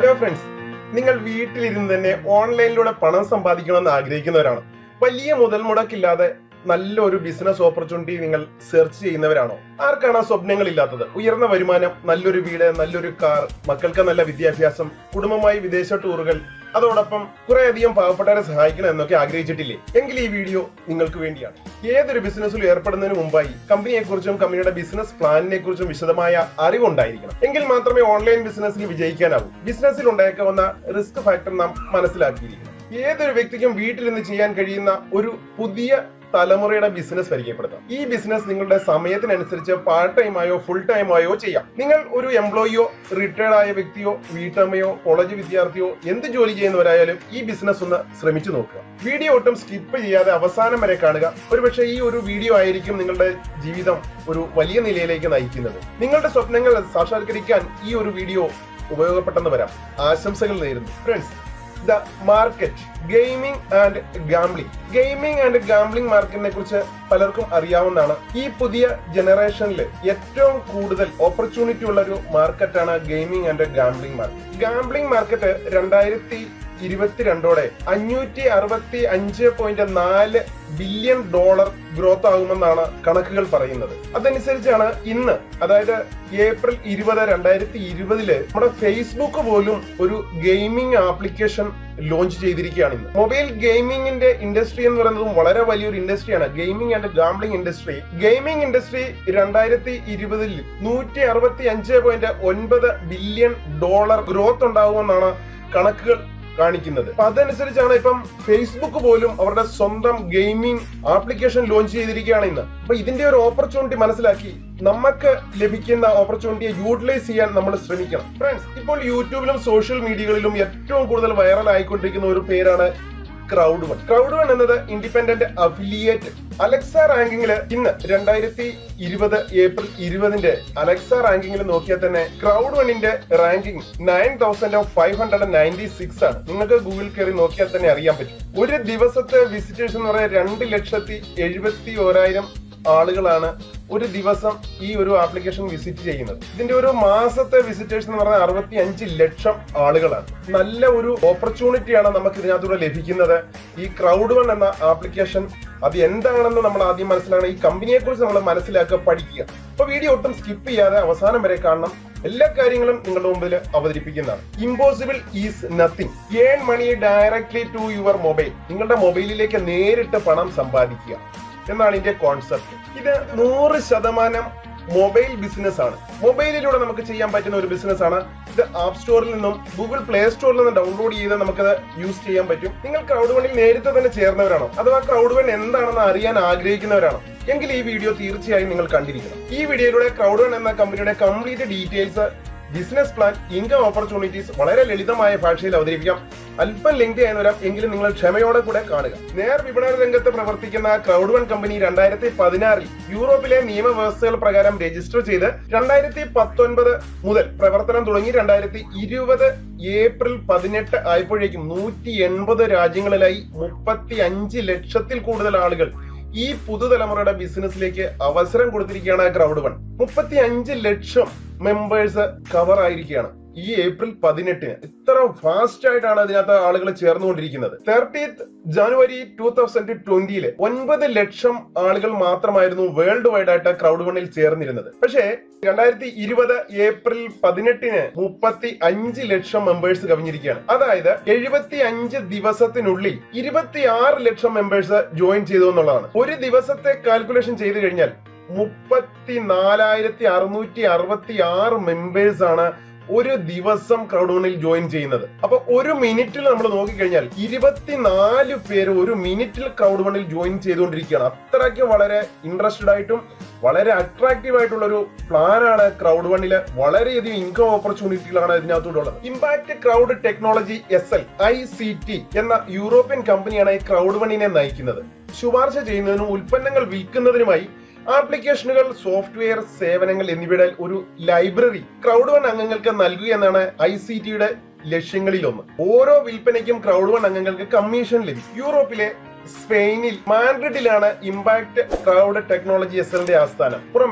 hello friends നിങ്ങൾ വീട്ടിലിരുന്ന് തന്നെ ഓൺലൈനിലൂടെ പണം സമ്പാദിക്കണമെന്ന് ആഗ്രഹിക്കുന്നവരാണോ വലിയ മുതൽ മുടക്കില്ലാതെ നല്ലൊരു ബിസിനസ് ഓപ്പർച്യൂണിറ്റി നിങ്ങൾ സെർച്ച് ചെയ്യുന്നവരാണോ ആർക്കാണ് ആ സ്വപ്നങ്ങൾ ഇല്ലാത്തത് ഉയർന്ന വരുമാനം നല്ലൊരു വീട് നല്ലൊരു കാർ മക്കൾക്ക് നല്ല വിദ്യാഭ്യാസം കുടുംബമായി വിദേശ ടൂറുകൾ അതോടൊപ്പം കുറേയധികം പാവപ്പെട്ടവരെ സഹായിക്കണം എന്നൊക്കെ ആഗ്രഹിച്ചിട്ടില്ലേ എങ്കിൽ ഈ വീഡിയോ നിങ്ങൾക്ക് വേണ്ടിയാണ് ഏതൊരു ബിസിനസ്സിൽ ഏർപ്പെടുന്നതിന് മുമ്പായി കമ്പനിയെ കുറിച്ചും കമ്പനിയുടെ ബിസിനസ് പ്ലാനിനെ കുറിച്ചും വിശദമായ അറിവുണ്ടായിരിക്കണം എങ്കിൽ മാത്രമേ ഓൺലൈൻ ബിസിനസ്സിൽ വിജയിക്കാനാവൂ ബിസിനസ്സിൽ ഉണ്ടായേക്കാവുന്ന റിസ്ക് ഫാക്ടർ നാം മനസ്സിലാക്കിയിരിക്കണം ഏതൊരു വ്യക്തിക്കും വീട്ടിലിരുന്ന് ചെയ്യാൻ കഴിയുന്ന ഒരു പുതിയ തലമുറയുടെ ബിസിനസ് പരിചയപ്പെടുത്താം ഈ ബിസിനസ് നിങ്ങളുടെ സമയത്തിനനുസരിച്ച് പാർട്ട് ടൈം ആയോ ഫുൾ ടൈം ആയോ ചെയ്യാം നിങ്ങൾ ഒരു എംപ്ലോയിയോ റിട്ടയർഡ് ആയ വ്യക്തിയോ വീട്ടമ്മയോ കോളേജ് വിദ്യാർത്ഥിയോ എന്ത് ജോലി ചെയ്യുന്നവരായാലും ഈ ബിസിനസ് ഒന്ന് ശ്രമിച്ചു നോക്കുക വീഡിയോ ഒട്ടും സ്കിപ്പ് ചെയ്യാതെ അവസാനം വരെ കാണുക ഒരുപക്ഷെ ഈ ഒരു വീഡിയോ ആയിരിക്കും നിങ്ങളുടെ ജീവിതം ഒരു വലിയ നിലയിലേക്ക് നയിക്കുന്നത് നിങ്ങളുടെ സ്വപ്നങ്ങൾ സാക്ഷാത്കരിക്കാൻ ഈ ഒരു വീഡിയോ ഉപയോഗപ്പെട്ടെന്ന് വരാം ആശംസകൾ നേരുന്നു friends the market gaming and gambling gaming and gambling മാർക്കറ്റിനെ കുറിച്ച് പലർക്കും അറിയാവുന്നതാണ് ഈ പുതിയ ജനറേഷനിൽ ഏറ്റവും കൂടുതൽ ഓപ്പർച്യൂണിറ്റി ഉള്ള ഒരു മാർക്കറ്റാണ് gaming and gambling market gambling market രണ്ടായിരത്തി ഇരുപത്തിരണ്ടോടെ അഞ്ഞൂറ്റി അറുപത്തി അഞ്ച് പോയിന്റ് നാല് ബില്യൺ ഡോളർ ഗ്രോത്ത് ആകുമെന്നാണ് കണക്കുകൾ പറയുന്നത് അതനുസരിച്ചാണ് ഇന്ന് അതായത് ഏപ്രിൽ ഇരുപത് രണ്ടായിരത്തി ഇരുപതില് നമ്മുടെ ഫേസ്ബുക്ക് പോലും ഒരു ഗെയിമിംഗ് ആപ്ലിക്കേഷൻ ലോഞ്ച് ചെയ്തിരിക്കുകയാണ് ഇന്ന് മൊബൈൽ ഗെയിമിംഗിന്റെ ഇൻഡസ്ട്രി എന്ന് പറയുന്നതും വളരെ വലിയൊരു ഇൻഡസ്ട്രിയാണ് gaming and gambling industry gaming industry രണ്ടായിരത്തി ഇരുപതിൽ നൂറ്റി അറുപത്തി അഞ്ച് പോയിന്റ് ഒൻപത് ബില്യൺ ഡോളർ ഗ്രോത്ത് ഉണ്ടാകുമെന്നാണ് കണക്കുകൾ കാണിക്കുന്നത് അപ്പൊ അതനുസരിച്ചാണ് ഇപ്പം ഫേസ്ബുക്ക് പോലും അവരുടെ സ്വന്തം ഗെയിമിംഗ് ആപ്ലിക്കേഷൻ ലോഞ്ച് ചെയ്തിരിക്കുകയാണ് ഇന്ന് അപ്പൊ ഇതിന്റെ ഒരു ഓപ്പർച്യൂണിറ്റി മനസ്സിലാക്കി നമുക്ക് ലഭിക്കുന്ന ഓപ്പർച്യൂണിറ്റിയെ യൂട്ടിലൈസ് ചെയ്യാൻ നമ്മൾ ശ്രമിക്കണം ഫ്രണ്ട്സ് ഇപ്പോൾ യൂട്യൂബിലും സോഷ്യൽ മീഡിയകളിലും ഏറ്റവും കൂടുതൽ വൈറൽ ആയിക്കൊണ്ടിരിക്കുന്ന ഒരു പേരാണ് ക്രൗഡ് വൺ ക്രൗഡ് വൺ എന്നത് ഇൻഡിപെൻഡന്റ് അഫിലിയേറ്റ് അലക്സ റാങ്കിങ്ങിൽ ഇന്ന് രണ്ടായിരത്തി ഇരുപത് ഏപ്രിൽ ഇരുപതിന്റെ അലക്സ റാങ്കിങ്ങിൽ നോക്കിയാൽ തന്നെ ക്രൗഡ് വണ്ണിന്റെ ranking nine thousand five hundred ninety six ആണ് നിങ്ങൾക്ക് ഗൂഗിൾ കയറി നോക്കിയാൽ തന്നെ അറിയാൻ പറ്റും ഒരു ദിവസത്തെ വിസിറ്റേഴ്സ് എന്ന് പറയുന്നത് രണ്ട് ലക്ഷത്തി എഴുപത്തി ഓരായിരം ആളുകളാണ് ഒരു ദിവസം ഈ ഒരു ആപ്ലിക്കേഷൻ വിസിറ്റ് ചെയ്യുന്നത് ഇതിന്റെ ഒരു മാസത്തെ വിസിറ്റേഴ്സ് എന്ന് പറഞ്ഞാൽ അറുപത്തി അഞ്ച് ലക്ഷം ആളുകളാണ് നല്ല ഒരു ഓപ്പർച്യൂണിറ്റിയാണ് നമുക്ക് ഇതിനകത്തൂടെ ലഭിക്കുന്നത് ഈ ക്രൗഡ് വൺ എന്ന ആപ്ലിക്കേഷൻ അത് എന്താണെന്ന് നമ്മൾ ആദ്യം മനസ്സിലാക്കണം ഈ കമ്പനിയെ കുറിച്ച് നമ്മൾ മനസ്സിലാക്കുക പഠിക്കുക അപ്പൊ വീഡിയോ ഒട്ടും സ്കിപ്പ് ചെയ്യാതെ അവസാനം വരെ കാണണം എല്ലാ കാര്യങ്ങളും നിങ്ങളുടെ മുമ്പിൽ അവതരിപ്പിക്കുന്നതാണ് impossible is nothing earn money directly to your mobile നിങ്ങളുടെ മൊബൈലിലേക്ക് നേരിട്ട് പണം സമ്പാദിക്കുക എന്നാണ് ഇതിന്റെ കോൺസെപ്റ്റ് ഇത് നൂറ് ശതമാനം മൊബൈൽ ബിസിനസ് ആണ് മൊബൈലിലൂടെ നമുക്ക് ചെയ്യാൻ പറ്റുന്ന ഒരു ബിസിനസ് ആണ് ഇത് ആപ്പ് സ്റ്റോറിൽ നിന്നും ഗൂഗിൾ പ്ലേ സ്റ്റോറിൽ നിന്നും ഡൗൺലോഡ് ചെയ്ത് നമുക്കത് യൂസ് ചെയ്യാൻ പറ്റും നിങ്ങൾ ക്രൗഡ് വണ്ണിൽ നേരത്തെ തന്നെ ചേർന്നവരാണോ അഥവാ ക്രൗഡ് വൺ എന്താണെന്ന് അറിയാൻ ആഗ്രഹിക്കുന്നവരാണോ എങ്കിൽ ഈ വീഡിയോ തീർച്ചയായും നിങ്ങൾ കണ്ടിരിക്കണം ഈ വീഡിയോയിലൂടെ ക്രൗഡ് വൺ എന്ന കമ്പനിയുടെ complete details business plan income opportunities വളരെ ലളിതമായ ഭാഷയിൽ അവതരിപ്പിക്കാം അല്പം ലെങ്തി ആയെന്ന് വരാം എങ്കിലും നിങ്ങൾ ക്ഷമയോടെ കൂടെ കാണുക നേർ വിപണന രംഗത്ത് പ്രവർത്തിക്കുന്ന ക്രൗഡ് വൺ കമ്പനി രണ്ടായിരത്തി പതിനാറിൽ യൂറോപ്പിലെ നിയമവ്യവസ്ഥകൾ പ്രകാരം രജിസ്റ്റർ ചെയ്ത് രണ്ടായിരത്തി പത്തൊൻപത് മുതൽ പ്രവർത്തനം തുടങ്ങി രണ്ടായിരത്തി ഇരുപത് ഏപ്രിൽ പതിനെട്ട് ആയപ്പോഴേക്കും നൂറ്റി എൺപത് രാജ്യങ്ങളിലായി മുപ്പത്തി അഞ്ച് ലക്ഷത്തിൽ കൂടുതൽ ആളുകൾ ഈ പുതുതലമുറയുടെ ബിസിനസ്സിലേക്ക് അവസരം കൊടുത്തിരിക്കുകയാണ് ക്രൗഡ് വൺ മുപ്പത്തി അഞ്ച് ലക്ഷം മെമ്പേഴ്സ് കവർ ആയിരിക്കുകയാണ് ഈ ഏപ്രിൽ പതിനെട്ടിന് ഇത്ര ഫാസ്റ്റ് ആയിട്ടാണ് അതിനകത്ത് ആളുകൾ ചേർന്നുകൊണ്ടിരിക്കുന്നത് തേർട്ടീത്ത് ജനുവരി ടൂ തൗസൻഡ് ട്വന്റിയില് ഒൻപത് ലക്ഷം ആളുകൾ മാത്രമായിരുന്നു വേൾഡ് വൈഡ് ആയിട്ട് ക്രൗഡ് വണ്ണിൽ ചേർന്നിരുന്നത് പക്ഷേ രണ്ടായിരത്തി ഇരുപത് ഏപ്രിൽ പതിനെട്ടിന് മുപ്പത്തി അഞ്ച് ലക്ഷം മെമ്പേഴ്സ് കവിഞ്ഞിരിക്കുകയാണ് അതായത് എഴുപത്തി അഞ്ച് ദിവസത്തിനുള്ളിൽ ഇരുപത്തി ആറ് ലക്ഷം മെമ്പേഴ്സ് ജോയിൻ ചെയ്തു എന്നുള്ളതാണ് ഒരു ദിവസത്തെ കാൽക്കുലേഷൻ ചെയ്തു കഴിഞ്ഞാൽ മുപ്പത്തി നാലായിരത്തി അറുന്നൂറ്റി അറുപത്തി ആറ് മെമ്പേഴ്സ് ആണ് ഒരു ദിവസം ക്രൗഡ് വണ്ണിൽ ജോയിൻ ചെയ്യുന്നത് അപ്പൊ ഒരു മിനിറ്റിൽ നമ്മൾ നോക്കിക്കഴിഞ്ഞാൽ ഇരുപത്തിനാല് പേര് ഒരു മിനിറ്റിൽ ക്രൗഡ് വണ്ണിൽ ജോയിൻ ചെയ്തുകൊണ്ടിരിക്കുകയാണ് അത്രയ്ക്ക് വളരെ ഇൻട്രസ്റ്റഡ് ആയിട്ടും വളരെ അട്രാക്റ്റീവ് ആയിട്ടുള്ള ഒരു പ്ലാനാണ് ക്രൗഡ് വണ്ണില് വളരെയധികം ഇൻകം ഓപ്പർച്യൂണിറ്റികളാണ് ഇതിനകത്തൂടെ ഉള്ളത് impact crowd technology S L I C T എന്ന യൂറോപ്യൻ കമ്പനിയാണ് ഈ ക്രൗഡ് വണ്ണിനെ നയിക്കുന്നത് ശുപാർശ ചെയ്യുന്നതിനും ഉൽപ്പന്നങ്ങൾ വിൽക്കുന്നതിനുമായി ആപ്ലിക്കേഷനുകൾ സോഫ്റ്റ്വെയർ സേവനങ്ങൾ എന്നിവയുടെ ഒരു ലൈബ്രറി ക്രൗഡ് വൺ അംഗങ്ങൾക്ക് നൽകുക എന്നാണ് ഐ സി ടിയുടെ ലക്ഷ്യങ്ങളിൽ ഒന്ന് ഓരോ വിൽപ്പനയ്ക്കും ക്രൗഡ് വൺ അംഗങ്ങൾക്ക് കമ്മീഷൻ ലഭിക്കും യൂറോപ്പിലെ സ്പെയിനിൽ മാൻഡ്രിഡിലാണ് ഇമ്പാക്ട് ക്രൗഡ് ടെക്നോളജി എസ് എല്ലിന്റെ ആസ്ഥാനം പുറമെ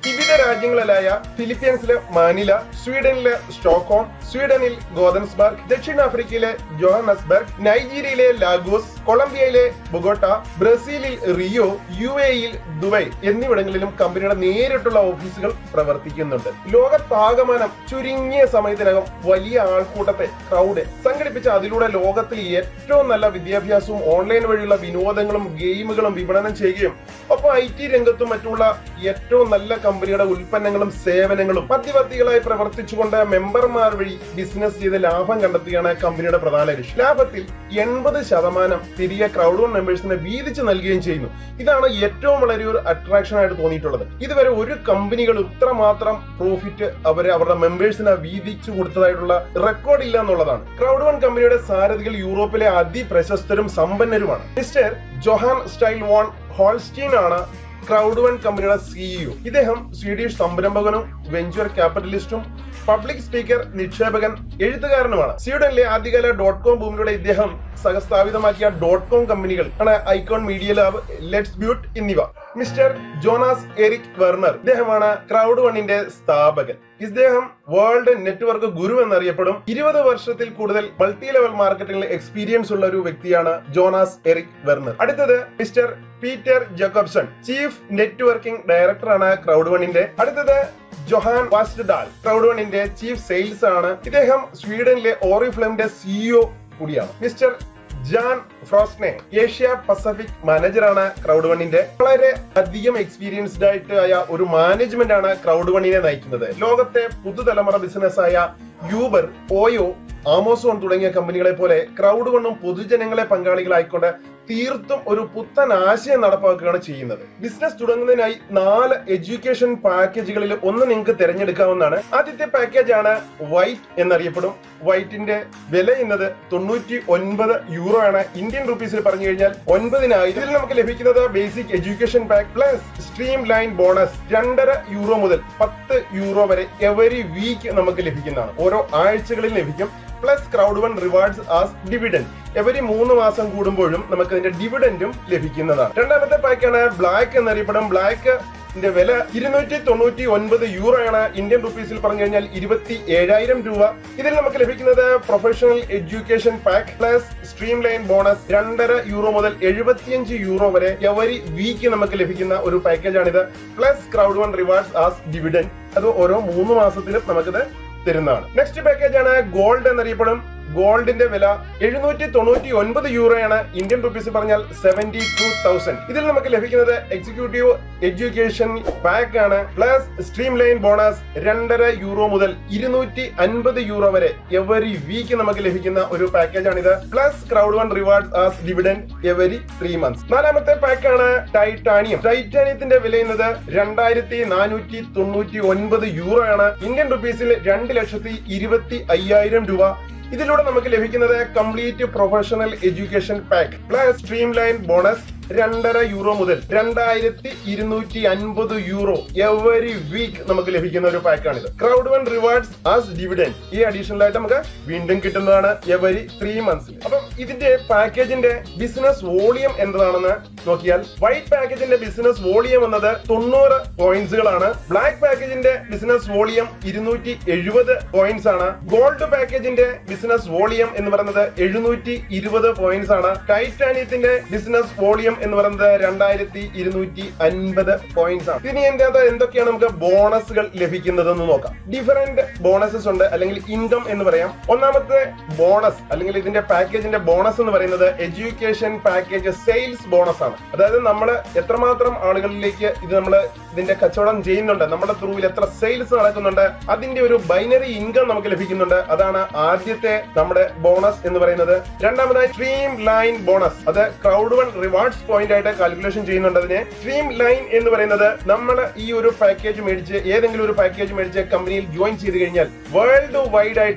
വിവിധ രാജ്യങ്ങളിലായ ഫിലിപ്പീൻസിലെ മാനില സ്വീഡനിലെ സ്റ്റോക്ക്ഹോം സ്വീഡനിൽ ഗോതൻസ്ബർഗ് ദക്ഷിണാഫ്രിക്കയിലെ ജോഹനസ്ബർഗ് നൈജീരിയയിലെ ലാഗോസ് കൊളംബിയയിലെ ബൊഗോട്ട ബ്രസീലിൽ റിയോ യു എയിൽ ദുബായ് എന്നിവിടങ്ങളിലും കമ്പനിയുടെ നേരിട്ടുള്ള ഓഫീസുകൾ പ്രവർത്തിക്കുന്നുണ്ട് ലോകത്താകമാനം ചുരുങ്ങിയ സമയത്തിനകം വലിയ ആൾക്കൂട്ടത്തെ ക്രൗഡ് സംഘടിപ്പിച്ച അതിലൂടെ ലോകത്തിൽ ഏറ്റവും നല്ല വിദ്യാഭ്യാസവും ഓൺലൈൻ വഴിയുള്ള വിനോദങ്ങളും ഗെയിമുകളും വിപണനം ചെയ്യുകയും ഒപ്പം ഐ ടി രംഗത്തും മറ്റുള്ള ഏറ്റവും നല്ല കമ്പനിയുടെ ഉൽപ്പന്നങ്ങളും സേവനങ്ങളും മധ്യവർത്തികളായി പ്രവർത്തിച്ചുകൊണ്ട് മെമ്പർമാർ വഴി ബിസിനസ് ചെയ്ത് ലാഭം കണ്ടെത്തുകയാണ് കമ്പനിയുടെ പ്രധാന ലക്ഷ്യം ലാഭത്തിൽ എൺപത് ശതമാനം തിരികെ ക്രൗഡ് വൺ മെമ്പേഴ്സിനെ വീതിച്ചു നൽകുകയും ചെയ്യുന്നു ഇതാണ് ഏറ്റവും വളരെ ഒരു അട്രാക്ഷൻ ആയിട്ട് തോന്നിയിട്ടുള്ളത് ഇതുവരെ ഒരു കമ്പനികളും ഇത്രമാത്രം പ്രോഫിറ്റ് അവർ അവരുടെ മെമ്പേഴ്സിനെ വീതിച്ചു കൊടുത്തതായിട്ടുള്ള റെക്കോർഡ് ഇല്ല എന്നുള്ളതാണ് ക്രൗഡ് വൺ കമ്പനിയുടെ സാരഥികൾ യൂറോപ്പിലെ അതിപ്രശസ്തരും സമ്പന്നരുമാണ് mister Johan Stael von Holstein ആണ് ക്രൗഡ് വൺ കമ്പനിയുടെ സിഇഒ ഇദ്ദേഹം സ്വീഡിഷ് സംരംഭകനും വെഞ്ചർ ക്യാപിറ്റലിസ്റ്റും പബ്ലിക് സ്പീക്കർ നിക്ഷേപകൻ എഴുത്തുകാരനുമാണ് സ്വീഡനിലെ ആദ്യകാല ഡോട്ട് കോം ഭൂമിയിലൂടെ ഇദ്ദേഹം സഹസ്ഥാപിതമാക്കിയ ഡോട്ട് കോം കമ്പനികൾ ആണ് Icon media lab Letsbuyit എന്നിവ മിസ്റ്റർ ജോനാസ് എറിക് വെർണർ ഇദ്ദേഹമാണ് ക്രൗഡ് വണ്ണിന്റെ സ്ഥാപകൻ ഇദ്ദേഹം വേൾഡ് നെറ്റ്വർക്ക് ഗുരു എന്നറിയപ്പെടും ഇരുപത് വർഷത്തിൽ കൂടുതൽ മൾട്ടി ലെവൽ മാർക്കറ്റിംഗിൽ എക്സ്പീരിയൻസ് ഉള്ള ഒരു വ്യക്തിയാണ് ജോനാസ് എറിക് വെർണർ അടുത്തത് mister Peter Jacobson chief networking ഡയറക്ടറാണ് ക്രൗഡ് വണ്ണിന്റെ അടുത്തത് ജൊഹാൻ വാസ്റ്റഡാൽ ക്രൗഡ് വണ്ണിന്റെ ചീഫ് സെയിൽസ് ആണ് ഇദ്ദേഹം സ്വീഡനിലെ ഓറിഫ്ലെമിന്റെ സിഇഒ കൂടിയാണ് mister Jan Frosne Asia Pacific മാനേജറാണ് ക്രൗഡ് വണ്ണിന്റെ വളരെ അധികം എക്സ്പീരിയൻസ്ഡ് ആയിട്ട് ആയ ഒരു മാനേജ്മെന്റ് ആണ് ക്രൗഡ് വണ്ണിനെ നയിക്കുന്നത് ലോകത്തെ പുതുതലമുറ ബിസിനസ് ആയ യൂബർ ഓയോ ആമോസോൺ തുടങ്ങിയ കമ്പനികളെ പോലെ ക്രൗഡ് വണ്ണും പൊതുജനങ്ങളെ പങ്കാളികളായിക്കൊണ്ട് തീർത്തും ഒരു പുത്തൻ ആശയം നടപ്പാക്കുകയാണ് ചെയ്യുന്നത് ബിസിനസ് തുടങ്ങുന്നതിനായി നാല് എഡ്യൂക്കേഷൻ പാക്കേജുകളിൽ ഒന്ന് നിങ്ങൾക്ക് തിരഞ്ഞെടുക്കാവുന്നതാണ് ആദ്യത്തെ പാക്കേജ് ആണ് വൈറ്റ് എന്നറിയപ്പെടും വൈറ്റിന്റെ വില എന്നത് തൊണ്ണൂറ്റി ഒൻപത് യൂറോ ആണ് ഇന്ത്യൻ റുപ്പീസിൽ പറഞ്ഞു കഴിഞ്ഞാൽ ഒൻപതിനായിരം ഇതിൽ നമുക്ക് ലഭിക്കുന്നത് basic education pack plus stream line bonus രണ്ടര യൂറോ മുതൽ പത്ത് യൂറോ വരെ എവരി വീക്ക് നമുക്ക് ലഭിക്കുന്നതാണ് ഓരോ ആഴ്ചകളിൽ ലഭിക്കും plus crowd one rewards as dividend every മൂന്ന് മാസം കൂടുമ്പോഴും നമുക്ക് അതിന്റെ ഡിവിഡൻഡും ലഭിക്കുന്നതാണ് രണ്ടാമത്തെ പാക്കാണ് ബ്ലാക്ക് എന്നറിയപ്പെടും ബ്ലാക്ക് ന്റെ വില ഇരുന്നൂറ്റി തൊണ്ണൂറ്റി ഒൻപത് യൂറോ ആണ് ഇന്ത്യൻ റുപ്പീസിൽ പറഞ്ഞു കഴിഞ്ഞാൽ ഇരുപത്തി ഏഴായിരം രൂപ ഇതിൽ നമുക്ക് ലഭിക്കുന്നത് professional education pack plus stream line bonus രണ്ടര യൂറോ മുതൽ എഴുപത്തിയഞ്ച് യൂറോ വരെ എവരി വീക്ക് നമുക്ക് ലഭിക്കുന്ന ഒരു പാക്കേജ് ആണിത് plus crowd one rewards as dividend അത് ഓരോ മൂന്ന് മാസത്തിലും നമുക്കിത് തരുന്നതാണ് നെക്സ്റ്റ് പാക്കേജ് ആണ് ഗോൾഡ് എന്നറിയപ്പെടും ഗോൾഡിന്റെ വില എഴുന്നൂറ്റി തൊണ്ണൂറ്റി ഒൻപത് യൂറോയാണ് ഇന്ത്യൻ റുപ്പീസ് പറഞ്ഞാൽ സെവന്റി ടു തൗസൻഡ് ഇതിൽ നമുക്ക് ലഭിക്കുന്നത് എക്സിക്യൂട്ടീവ് എഡ്യൂക്കേഷൻ പാക്ക് ആണ് പ്ലസ് സ്ട്രീം ലൈൻ ബോണസ് രണ്ടര യൂറോ മുതൽ ഇരുന്നൂറ്റി അൻപത് യൂറോ വരെ എവരി വീക്ക് നമുക്ക് ലഭിക്കുന്ന ഒരു പാക്കേജ് ആണിത് plus crowd one rewards as dividend every three months നാലാമത്തെ പാക്കാണ് ടൈറ്റാനിയം ടൈറ്റാനിയത്തിന്റെ വില എന്നത് രണ്ടായിരത്തി നാനൂറ്റി തൊണ്ണൂറ്റി ഒൻപത് യൂറോ ആണ് ഇന്ത്യൻ റുപ്പീസിൽ രണ്ട് ലക്ഷത്തി ഇരുപത്തി അയ്യായിരം രൂപ ഇതിലൂടെ നമുക്ക് ലഭിക്കുന്നത് complete professional education pack plus stream line bonus രണ്ടര യൂറോ മുതൽ രണ്ടായിരത്തി ഇരുന്നൂറ്റി അൻപത് യൂറോ എവരി വീക്ക് നമുക്ക് ലഭിക്കുന്ന ഒരു പാക്കാണിത് crowd one rewards as dividend ഈ അഡീഷണൽ ആയിട്ട് നമുക്ക് വീണ്ടും കിട്ടുന്നതാണ് എവരി ത്രീ മന്ത്സിൽ അപ്പം ഇതിന്റെ പാക്കേജിന്റെ ബിസിനസ് വോളിയം എന്നതാണെന്ന് നോക്കിയാൽ വൈറ്റ് പാക്കേജിന്റെ ബിസിനസ് വോളിയം എന്നത് തൊണ്ണൂറ് പോയിന്റ്സുകളാണ് ബ്ലാക്ക് പാക്കേജിന്റെ ബിസിനസ് വോളിയം ഇരുന്നൂറ്റി എഴുപത് പോയിന്റ്സ് ആണ് ഗോൾഡ് പാക്കേജിന്റെ ബിസിനസ് വോളിയം എന്ന് പറയുന്നത് എഴുന്നൂറ്റി ഇരുപത് പോയിന്റ്സ് ആണ് ടൈറ്റാനിയത്തിന്റെ ബിസിനസ് വോളിയം എന്ന് പറയുന്നത് രണ്ടായിരത്തി ഇരുന്നൂറ്റി അൻപത് പോയിന്റ്സ് ആണ് ഇനി എന്റെ അത് എന്തൊക്കെയാണ് നമുക്ക് ബോണസുകൾ ലഭിക്കുന്നതെന്ന് നോക്കാം ഡിഫറെന്റ് ബോണസസ് ഉണ്ട് അല്ലെങ്കിൽ ഇൻകം എന്ന് പറയാം ഒന്നാമത്തെ ബോണസ് അല്ലെങ്കിൽ ഇതിന്റെ പാക്കേജിന്റെ ബോണസ് എന്ന് പറയുന്നത് എഡ്യൂക്കേഷൻ പാക്കേജ് സെയിൽസ് ബോണസ് ആണ് അതായത് നമ്മൾ എത്രമാത്രം ആളുകളിലേക്ക് ഇത് നമ്മൾ ഇതിന്റെ കച്ചവടം ചെയ്യുന്നുണ്ട് നമ്മുടെ ത്രൂവിൽ എത്ര സെയിൽസ് നടക്കുന്നുണ്ട് അതിന്റെ ഒരു ബൈനറി ഇൻകം നമുക്ക് ലഭിക്കുന്നുണ്ട് അതാണ് ആദ്യത്തെ നമ്മുടെ ബോണസ് എന്ന് പറയുന്നത് രണ്ടാമതായി സ്ട്രീം ലൈൻ ബോണസ് അത് ക്രൗഡ് വൺ റിവാർഡ്സ് പോയിന്റ് ആയിട്ട് കാൽക്കുലേഷൻ ചെയ്യുന്നുണ്ട് അതിനെ സ്ട്രീം ലൈൻ എന്ന് പറയുന്നത് നമ്മൾ ഈ ഒരു പാക്കേജ് മേടിച്ച് ഏതെങ്കിലും ഒരു പാക്കേജ് മേടിച്ച് കമ്പനിയിൽ ജോയിൻ ചെയ്ത് കഴിഞ്ഞാൽ വേൾഡ് വൈഡ് ആയിട്ട്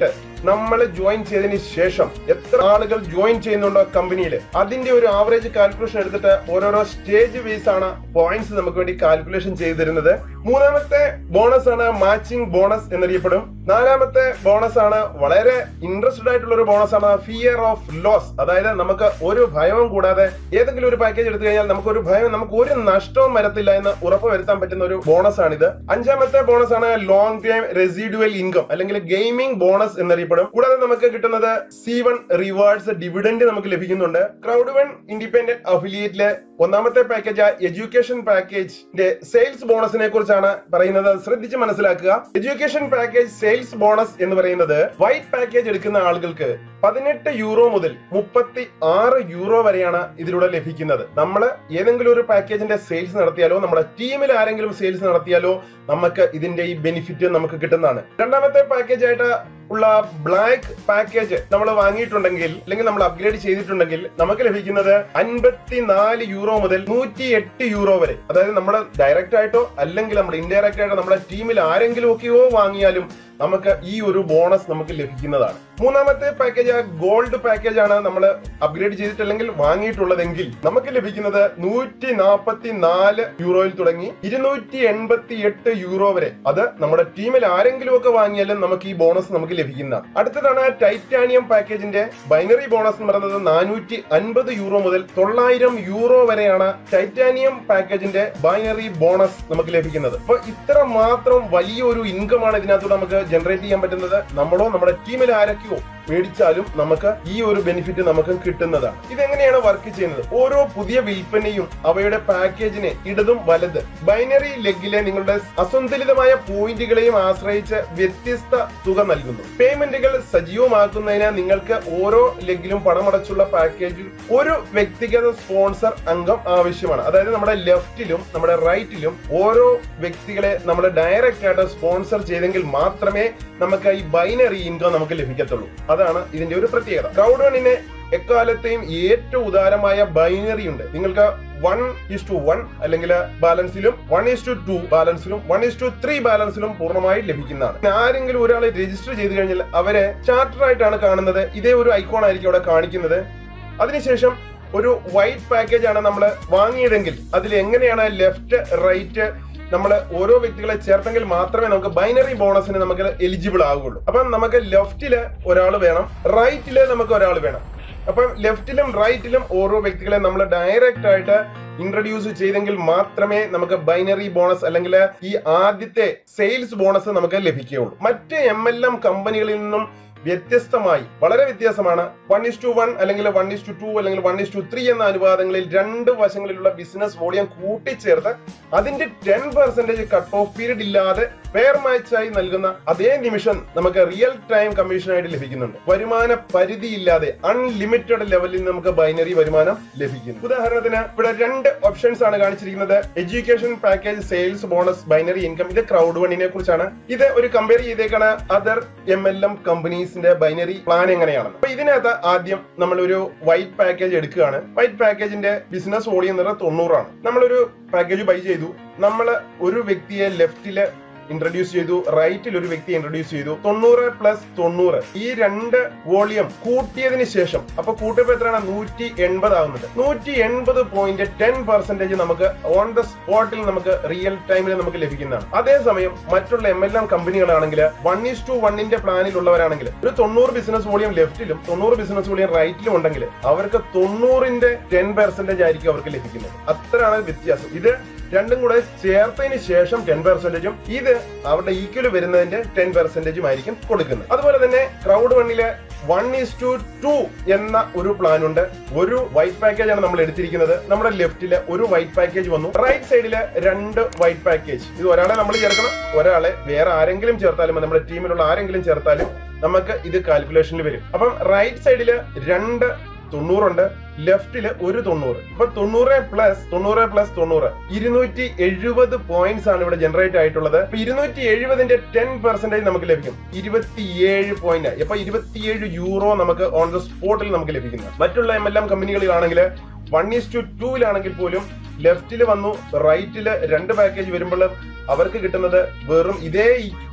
നമ്മൾ ജോയിൻ ചെയ്തതിന് ശേഷം എത്ര ആളുകൾ ജോയിൻ ചെയ്യുന്നുണ്ടോ കമ്പനിയിൽ അതിന്റെ ഒരു ആവറേജ് കാൽക്കുലേഷൻ എടുത്തിട്ട് ഓരോരോ സ്റ്റേജ് ബേസ് ആണ് പോയിന്റ്സ് നമുക്ക് വേണ്ടി കാൽക്കുലേഷൻ ചെയ്തു തരുന്നത് മൂന്നാമത്തെ ബോണസ് ആണ് മാച്ചിങ് ബോണസ് എന്നറിയപ്പെടും നാലാമത്തെ ബോണസ് ആണ് വളരെ ഇൻട്രസ്റ്റഡ് ആയിട്ടുള്ള ഒരു ബോണസ് ആണ് ഫിയർ ഓഫ് ലോസ് അതായത് നമുക്ക് ഒരു ഭയവും കൂടാതെ ഏതെങ്കിലും ഒരു പാക്കേജ് എടുത്തു കഴിഞ്ഞാൽ നമുക്ക് ഒരു ഭയം നമുക്ക് ഒരു നഷ്ടവും വരത്തില്ല എന്ന് ഉറപ്പുവരുത്താൻ പറ്റുന്ന ഒരു ബോണസ് ആണിത് അഞ്ചാമത്തെ ബോണസ് ആണ് ലോങ് ടൈം റെസിഡുവൽ ഇൻകം അല്ലെങ്കിൽ ഗെയിമിംഗ് ബോണസ് എന്നറിയപ്പെടും കൂടാതെ നമുക്ക് കിട്ടുന്നത് സി വൺ റിവാർഡ്സ് ഡിവിഡൻഡ് നമുക്ക് ലഭിക്കുന്നുണ്ട് ക്രൗഡ് വൺ ഇൻഡിപെൻഡന്റ് അഫിലിയേറ്റിലെ ഒന്നാമത്തെ പാക്കേജ് എഡ്യൂക്കേഷൻ പാക്കേജിന്റെ സെയിൽസ് ബോണസിനെ കുറിച്ചാണ് പറയുന്നത് ശ്രദ്ധിച്ച് മനസ്സിലാക്കുക എഡ്യൂക്കേഷൻ പാക്കേജ് സെയിൽസ് ബോണസ് എന്ന് പറയുന്നത് വൈറ്റ് പാക്കേജ് എടുക്കുന്ന ആളുകൾക്ക് പതിനെട്ട് യൂറോ മുതൽ മുപ്പത്തി ആറ് യൂറോ വരെയാണ് ഇതിലൂടെ ലഭിക്കുന്നത് നമ്മൾ ഏതെങ്കിലും ഒരു പാക്കേജിന്റെ സെയിൽസ് നടത്തിയാലോ നമ്മുടെ ടീമിൽ ആരെങ്കിലും സെയിൽസ് നടത്തിയാലോ നമുക്ക് ഇതിന്റെ ഈ ബെനിഫിറ്റ് നമുക്ക് കിട്ടുന്നതാണ് രണ്ടാമത്തെ പാക്കേജ് ആയിട്ട് ഉള്ള ബ്ലാക്ക് പാക്കേജ് നമ്മൾ വാങ്ങിയിട്ടുണ്ടെങ്കിൽ അല്ലെങ്കിൽ നമ്മൾ അപ്ഗ്രേഡ് ചെയ്തിട്ടുണ്ടെങ്കിൽ നമുക്ക് ലഭിക്കുന്നത് അൻപത്തിനാല് യൂറോ മുതൽ നൂറ്റി എട്ട് യൂറോ വരെ അതായത് നമ്മൾ ഡയറക്റ്റ് ആയിട്ടോ അല്ലെങ്കിൽ നമ്മൾ ഇൻഡയറക്റ്റ് ആയിട്ടോ നമ്മുടെ ടീമിൽ ആരെങ്കിലും ഒക്കെയോ വാങ്ങിയാലും നമുക്ക് ഈ ഒരു ബോണസ് നമുക്ക് ലഭിക്കുന്നതാണ് മൂന്നാമത്തെ പാക്കേജ് ഗോൾഡ് പാക്കേജ് ആണ് നമ്മൾ അപ്ഗ്രേഡ് ചെയ്തിട്ടല്ലെങ്കിൽ വാങ്ങിയിട്ടുള്ളതെങ്കിൽ നമുക്ക് ലഭിക്കുന്നത് നൂറ്റി നാൽപ്പത്തി നാല് യൂറോയിൽ തുടങ്ങി ഇരുന്നൂറ്റി എൺപത്തി എട്ട് യൂറോ വരെ അത് നമ്മുടെ ടീമിൽ ആരെങ്കിലും ഒക്കെ വാങ്ങിയാലും നമുക്ക് ഈ ബോണസ് നമുക്ക് ലഭിക്കുന്നതാണ് അടുത്തതാണ് ടൈറ്റാനിയം പാക്കേജിന്റെ ബൈനറി ബോണസ് എന്ന് പറയുന്നത് നാനൂറ്റി അൻപത് യൂറോ മുതൽ തൊള്ളായിരം യൂറോ വരെയാണ് ടൈറ്റാനിയം പാക്കേജിന്റെ ബൈനറി ബോണസ് നമുക്ക് ലഭിക്കുന്നത് അപ്പൊ ഇത്ര മാത്രം വലിയൊരു ഇൻകം ആണ് ഇതിനകത്തൂടെ നമുക്ക് ജനറേറ്റ് ചെയ്യാൻ പറ്റുന്നത് നമ്മളോ നമ്മുടെ ടീമിൽ ആരൊക്കെയോ മേടിച്ചാലും നമുക്ക് ഈ ഒരു ബെനിഫിറ്റ് നമുക്ക് കിട്ടുന്നതാണ് ഇതെങ്ങനെയാണ് വർക്ക് ചെയ്യുന്നത് ഓരോ പുതിയ വിൽപ്പനയും അവയുടെ പാക്കേജിനെ ഇടതും വലത് ബൈനറി ലെഗിലെ നിങ്ങളുടെ അസന്തുലിതമായ പോയിന്റുകളെയും ആശ്രയിച്ച് വ്യത്യസ്ത തുക നൽകുന്നു പേയ്മെന്റുകൾ സജീവമാക്കുന്നതിന് നിങ്ങൾക്ക് ഓരോ ലെഗിലും പണമടച്ചുള്ള പാക്കേജിൽ ഒരു വ്യക്തിഗത സ്പോൺസർ അംഗം ആവശ്യമാണ് അതായത് നമ്മുടെ ലെഫ്റ്റിലും നമ്മുടെ റൈറ്റിലും ഓരോ വ്യക്തികളെ നമ്മൾ ഡയറക്റ്റ് ആയിട്ട് സ്പോൺസർ ചെയ്തെങ്കിൽ മാത്രമേ നമുക്ക് ഈ ബൈനറി ഇൻകം നമുക്ക് ലഭിക്കത്തുള്ളൂ അതാണ് ഇതിന്റെ ഒരു പ്രത്യേകത ക്രൗഡ് വണ്ണിന് എക്കാലത്തെയും ഏറ്റവും ഉദാരമായ ബൈനറി ഉണ്ട് നിങ്ങൾക്ക് വൺ ഈസ് ടു വൺ അല്ലെങ്കിൽ ബാലൻസിലും വൺ ഈസ് ടു ടു ബാലൻസിലും വൺ ഈസ് ടു ത്രീ ബാലൻസിലും പൂർണ്ണമായി ലഭിക്കുന്നതാണ് ആരെങ്കിലും ഒരാളെ രജിസ്റ്റർ ചെയ്ത് കഴിഞ്ഞാൽ അവരെ ചാർട്ടർ ആയിട്ടാണ് കാണുന്നത് ഇതേ ഒരു ഐക്കോൺ ആയിരിക്കും അവിടെ കാണിക്കുന്നത് അതിനുശേഷം ഒരു വൈറ്റ് പാക്കേജ് ആണ് നമ്മൾ വാങ്ങിയതെങ്കിൽ അതിൽ എങ്ങനെയാണ് ലെഫ്റ്റ് റൈറ്റ് നമ്മൾ ഓരോ വ്യക്തികളെ ചേർത്തെങ്കിൽ മാത്രമേ നമുക്ക് ബൈനറി ബോണസിന് നമുക്ക് എലിജിബിൾ ആവുകയുള്ളൂ അപ്പം നമുക്ക് ലെഫ്റ്റില് ഒരാൾ വേണം റൈറ്റില് നമുക്ക് ഒരാൾ വേണം അപ്പം ലെഫ്റ്റിലും റൈറ്റിലും ഓരോ വ്യക്തികളെ നമ്മൾ ഡയറക്റ്റ് ആയിട്ട് ഇൻട്രൊഡ്യൂസ് ചെയ്തെങ്കിൽ മാത്രമേ നമുക്ക് ബൈനറി ബോണസ് അല്ലെങ്കിൽ ഈ ആദ്യത്തെ സെയിൽസ് ബോണസ് നമുക്ക് ലഭിക്കുകയുള്ളൂ മറ്റ് എം എൽ എം കമ്പനികളിൽ നിന്നും വ്യത്യസ്തമായി വളരെ വ്യത്യാസമാണ് വൺ ഇസ് ടു വൺ അല്ലെങ്കിൽ വൺ ഇസ് ടു ടു അല്ലെങ്കിൽ വൺ ഇസ് ടു ത്രീ എന്ന അനുപാതങ്ങളിൽ രണ്ട് വശങ്ങളിലുള്ള ബിസിനസ് വോളിയം കൂട്ടിച്ചേർത്ത് അതിന്റെ ten percentage cut off period ഇല്ലാതെ ഫെയർ മാച്ച് ആയി നൽകുന്ന അതേ നിമിഷം നമുക്ക് റിയൽ ടൈം കമ്മീഷൻ ആയിട്ട് ലഭിക്കുന്നുണ്ട് വരുമാന പരിധി ഇല്ലാതെ അൺലിമിറ്റഡ് ലെവലിൽ നമുക്ക് ബൈനറി വരുമാനം ലഭിക്കുന്നു ഉദാഹരണത്തിന് ഇവിടെ രണ്ട് ഓപ്ഷൻസ് ആണ് കാണിച്ചിരിക്കുന്നത് education package sales bonus binary income ഇത് ക്രൗഡ് വണ്ണിനെ കുറിച്ചാണ് ഇത് ഒരു കമ്പയർ ചെയ്തേക്കാണ് അതർ എം എൽ എം കമ്പനീസിന്റെ ബൈനറി പ്ലാൻ എങ്ങനെയാണെന്ന് അപ്പൊ ഇതിനകത്ത് ആദ്യം നമ്മൾ ഒരു വൈറ്റ് പാക്കേജ് എടുക്കുകയാണ് വൈറ്റ് പാക്കേജിന്റെ ബിസിനസ് വോളിയം എന്ന് പറയുന്നത് തൊണ്ണൂറാണ് നമ്മളൊരു പാക്കേജ് ബൈ ചെയ്തു നമ്മൾ ഒരു വ്യക്തിയെ ലെഫ്റ്റില് ഇൻട്രൊഡ്യൂസ് ചെയ്തു റൈറ്റിൽ ഒരു വ്യക്തി ഇൻട്രൊഡ്യൂസ് ചെയ്തു തൊണ്ണൂറ് പ്ലസ് തൊണ്ണൂറ് ഈ രണ്ട് വോളിയം കൂട്ടിയതിന് ശേഷം അപ്പൊ കൂട്ടിയപ്പോ എത്രയാണ് നൂറ്റി എൺപത് ആവുന്നത് നൂറ്റി എൺപത് പോയിന്റ് ടെൻ പെർസെന്റേജ് നമുക്ക് ഓൺ ദ സ്പോട്ടിൽ നമുക്ക് റിയൽ ടൈമിൽ നമുക്ക് ലഭിക്കുന്നതാണ് അതേസമയം മറ്റുള്ള എം എൽ എം കമ്പനികളാണെങ്കിൽ വൺ ഈസ് ടു വണ്ണിന്റെ പ്ലാനിലുള്ളവരാണെങ്കിൽ ഒരു തൊണ്ണൂറ് ബിസിനസ് വോളിയം ലെഫ്റ്റിലും തൊണ്ണൂറ് ബിസിനസ് വോളിയം റൈറ്റിലും ഉണ്ടെങ്കിൽ അവർക്ക് തൊണ്ണൂറിന്റെ ടെൻ പെർസെന്റേജ് ആയിരിക്കും അവർക്ക് ലഭിക്കുന്നത് അത്രയാണ് വ്യത്യാസം ഇത് രണ്ടും കൂടെ ചേർത്തതിന് ശേഷം ടെൻ പെർസെന്റേജും ഇത് അവരുടെ ഈക്വൽ വരുന്നതിന്റെ ടെൻ പെർസെന്റേജും ആയിരിക്കും കൊടുക്കുന്നത് അതുപോലെ തന്നെ ക്രൗഡ് വണ്ണില് വൺ ഈസ് ടു ടു എന്ന ഒരു പ്ലാൻ ഉണ്ട് ഒരു വൈറ്റ് പാക്കേജ് ആണ് നമ്മൾ എടുത്തിരിക്കുന്നത് നമ്മുടെ ലെഫ്റ്റില് ഒരു വൈറ്റ് പാക്കേജ് വന്നു റൈറ്റ് സൈഡില് രണ്ട് വൈറ്റ് പാക്കേജ് ഇത് ഒരാളെ നമ്മൾ ചേർക്കണം ഒരാളെ വേറെ ആരെങ്കിലും ചേർത്താലും നമ്മുടെ ടീമിലുള്ള ആരെങ്കിലും ചേർത്താലും നമുക്ക് ഇത് കാൽക്കുലേഷനിൽ വരും അപ്പം റൈറ്റ് സൈഡില് രണ്ട് തൊണ്ണൂറുണ്ട് ലെഫ്റ്റില് ഒരു തൊണ്ണൂറ് അപ്പൊ തൊണ്ണൂറ് പ്ലസ് തൊണ്ണൂറ് പ്ലസ് തൊണ്ണൂറ് ഇരുന്നൂറ്റി എഴുപത് പോയിന്റ്സ് ആണ് ഇവിടെ ജനറേറ്റ് ആയിട്ടുള്ളത് അപ്പൊ ഇരുന്നൂറ്റി എഴുപതിന്റെ ടെൻ പെർസെന്റേജ് നമുക്ക് ലഭിക്കും ഇരുപത്തിയേഴ് പോയിന്റ് അപ്പൊ ഇരുപത്തിയേഴ് യൂറോ നമുക്ക് ഓൺ ദ സ്പോട്ടിൽ നമുക്ക് ലഭിക്കുന്നു മറ്റുള്ള എം എൽ എം കമ്പനികളിലാണെങ്കിൽ വൺ ഈസ് ടു ടൂവിലാണെങ്കിൽ പോലും ലെഫ്റ്റിൽ വന്നു റൈറ്റില് രണ്ട് പാക്കേജ് വരുമ്പോൾ അവർക്ക് കിട്ടുന്നത് വെറും ഇതേ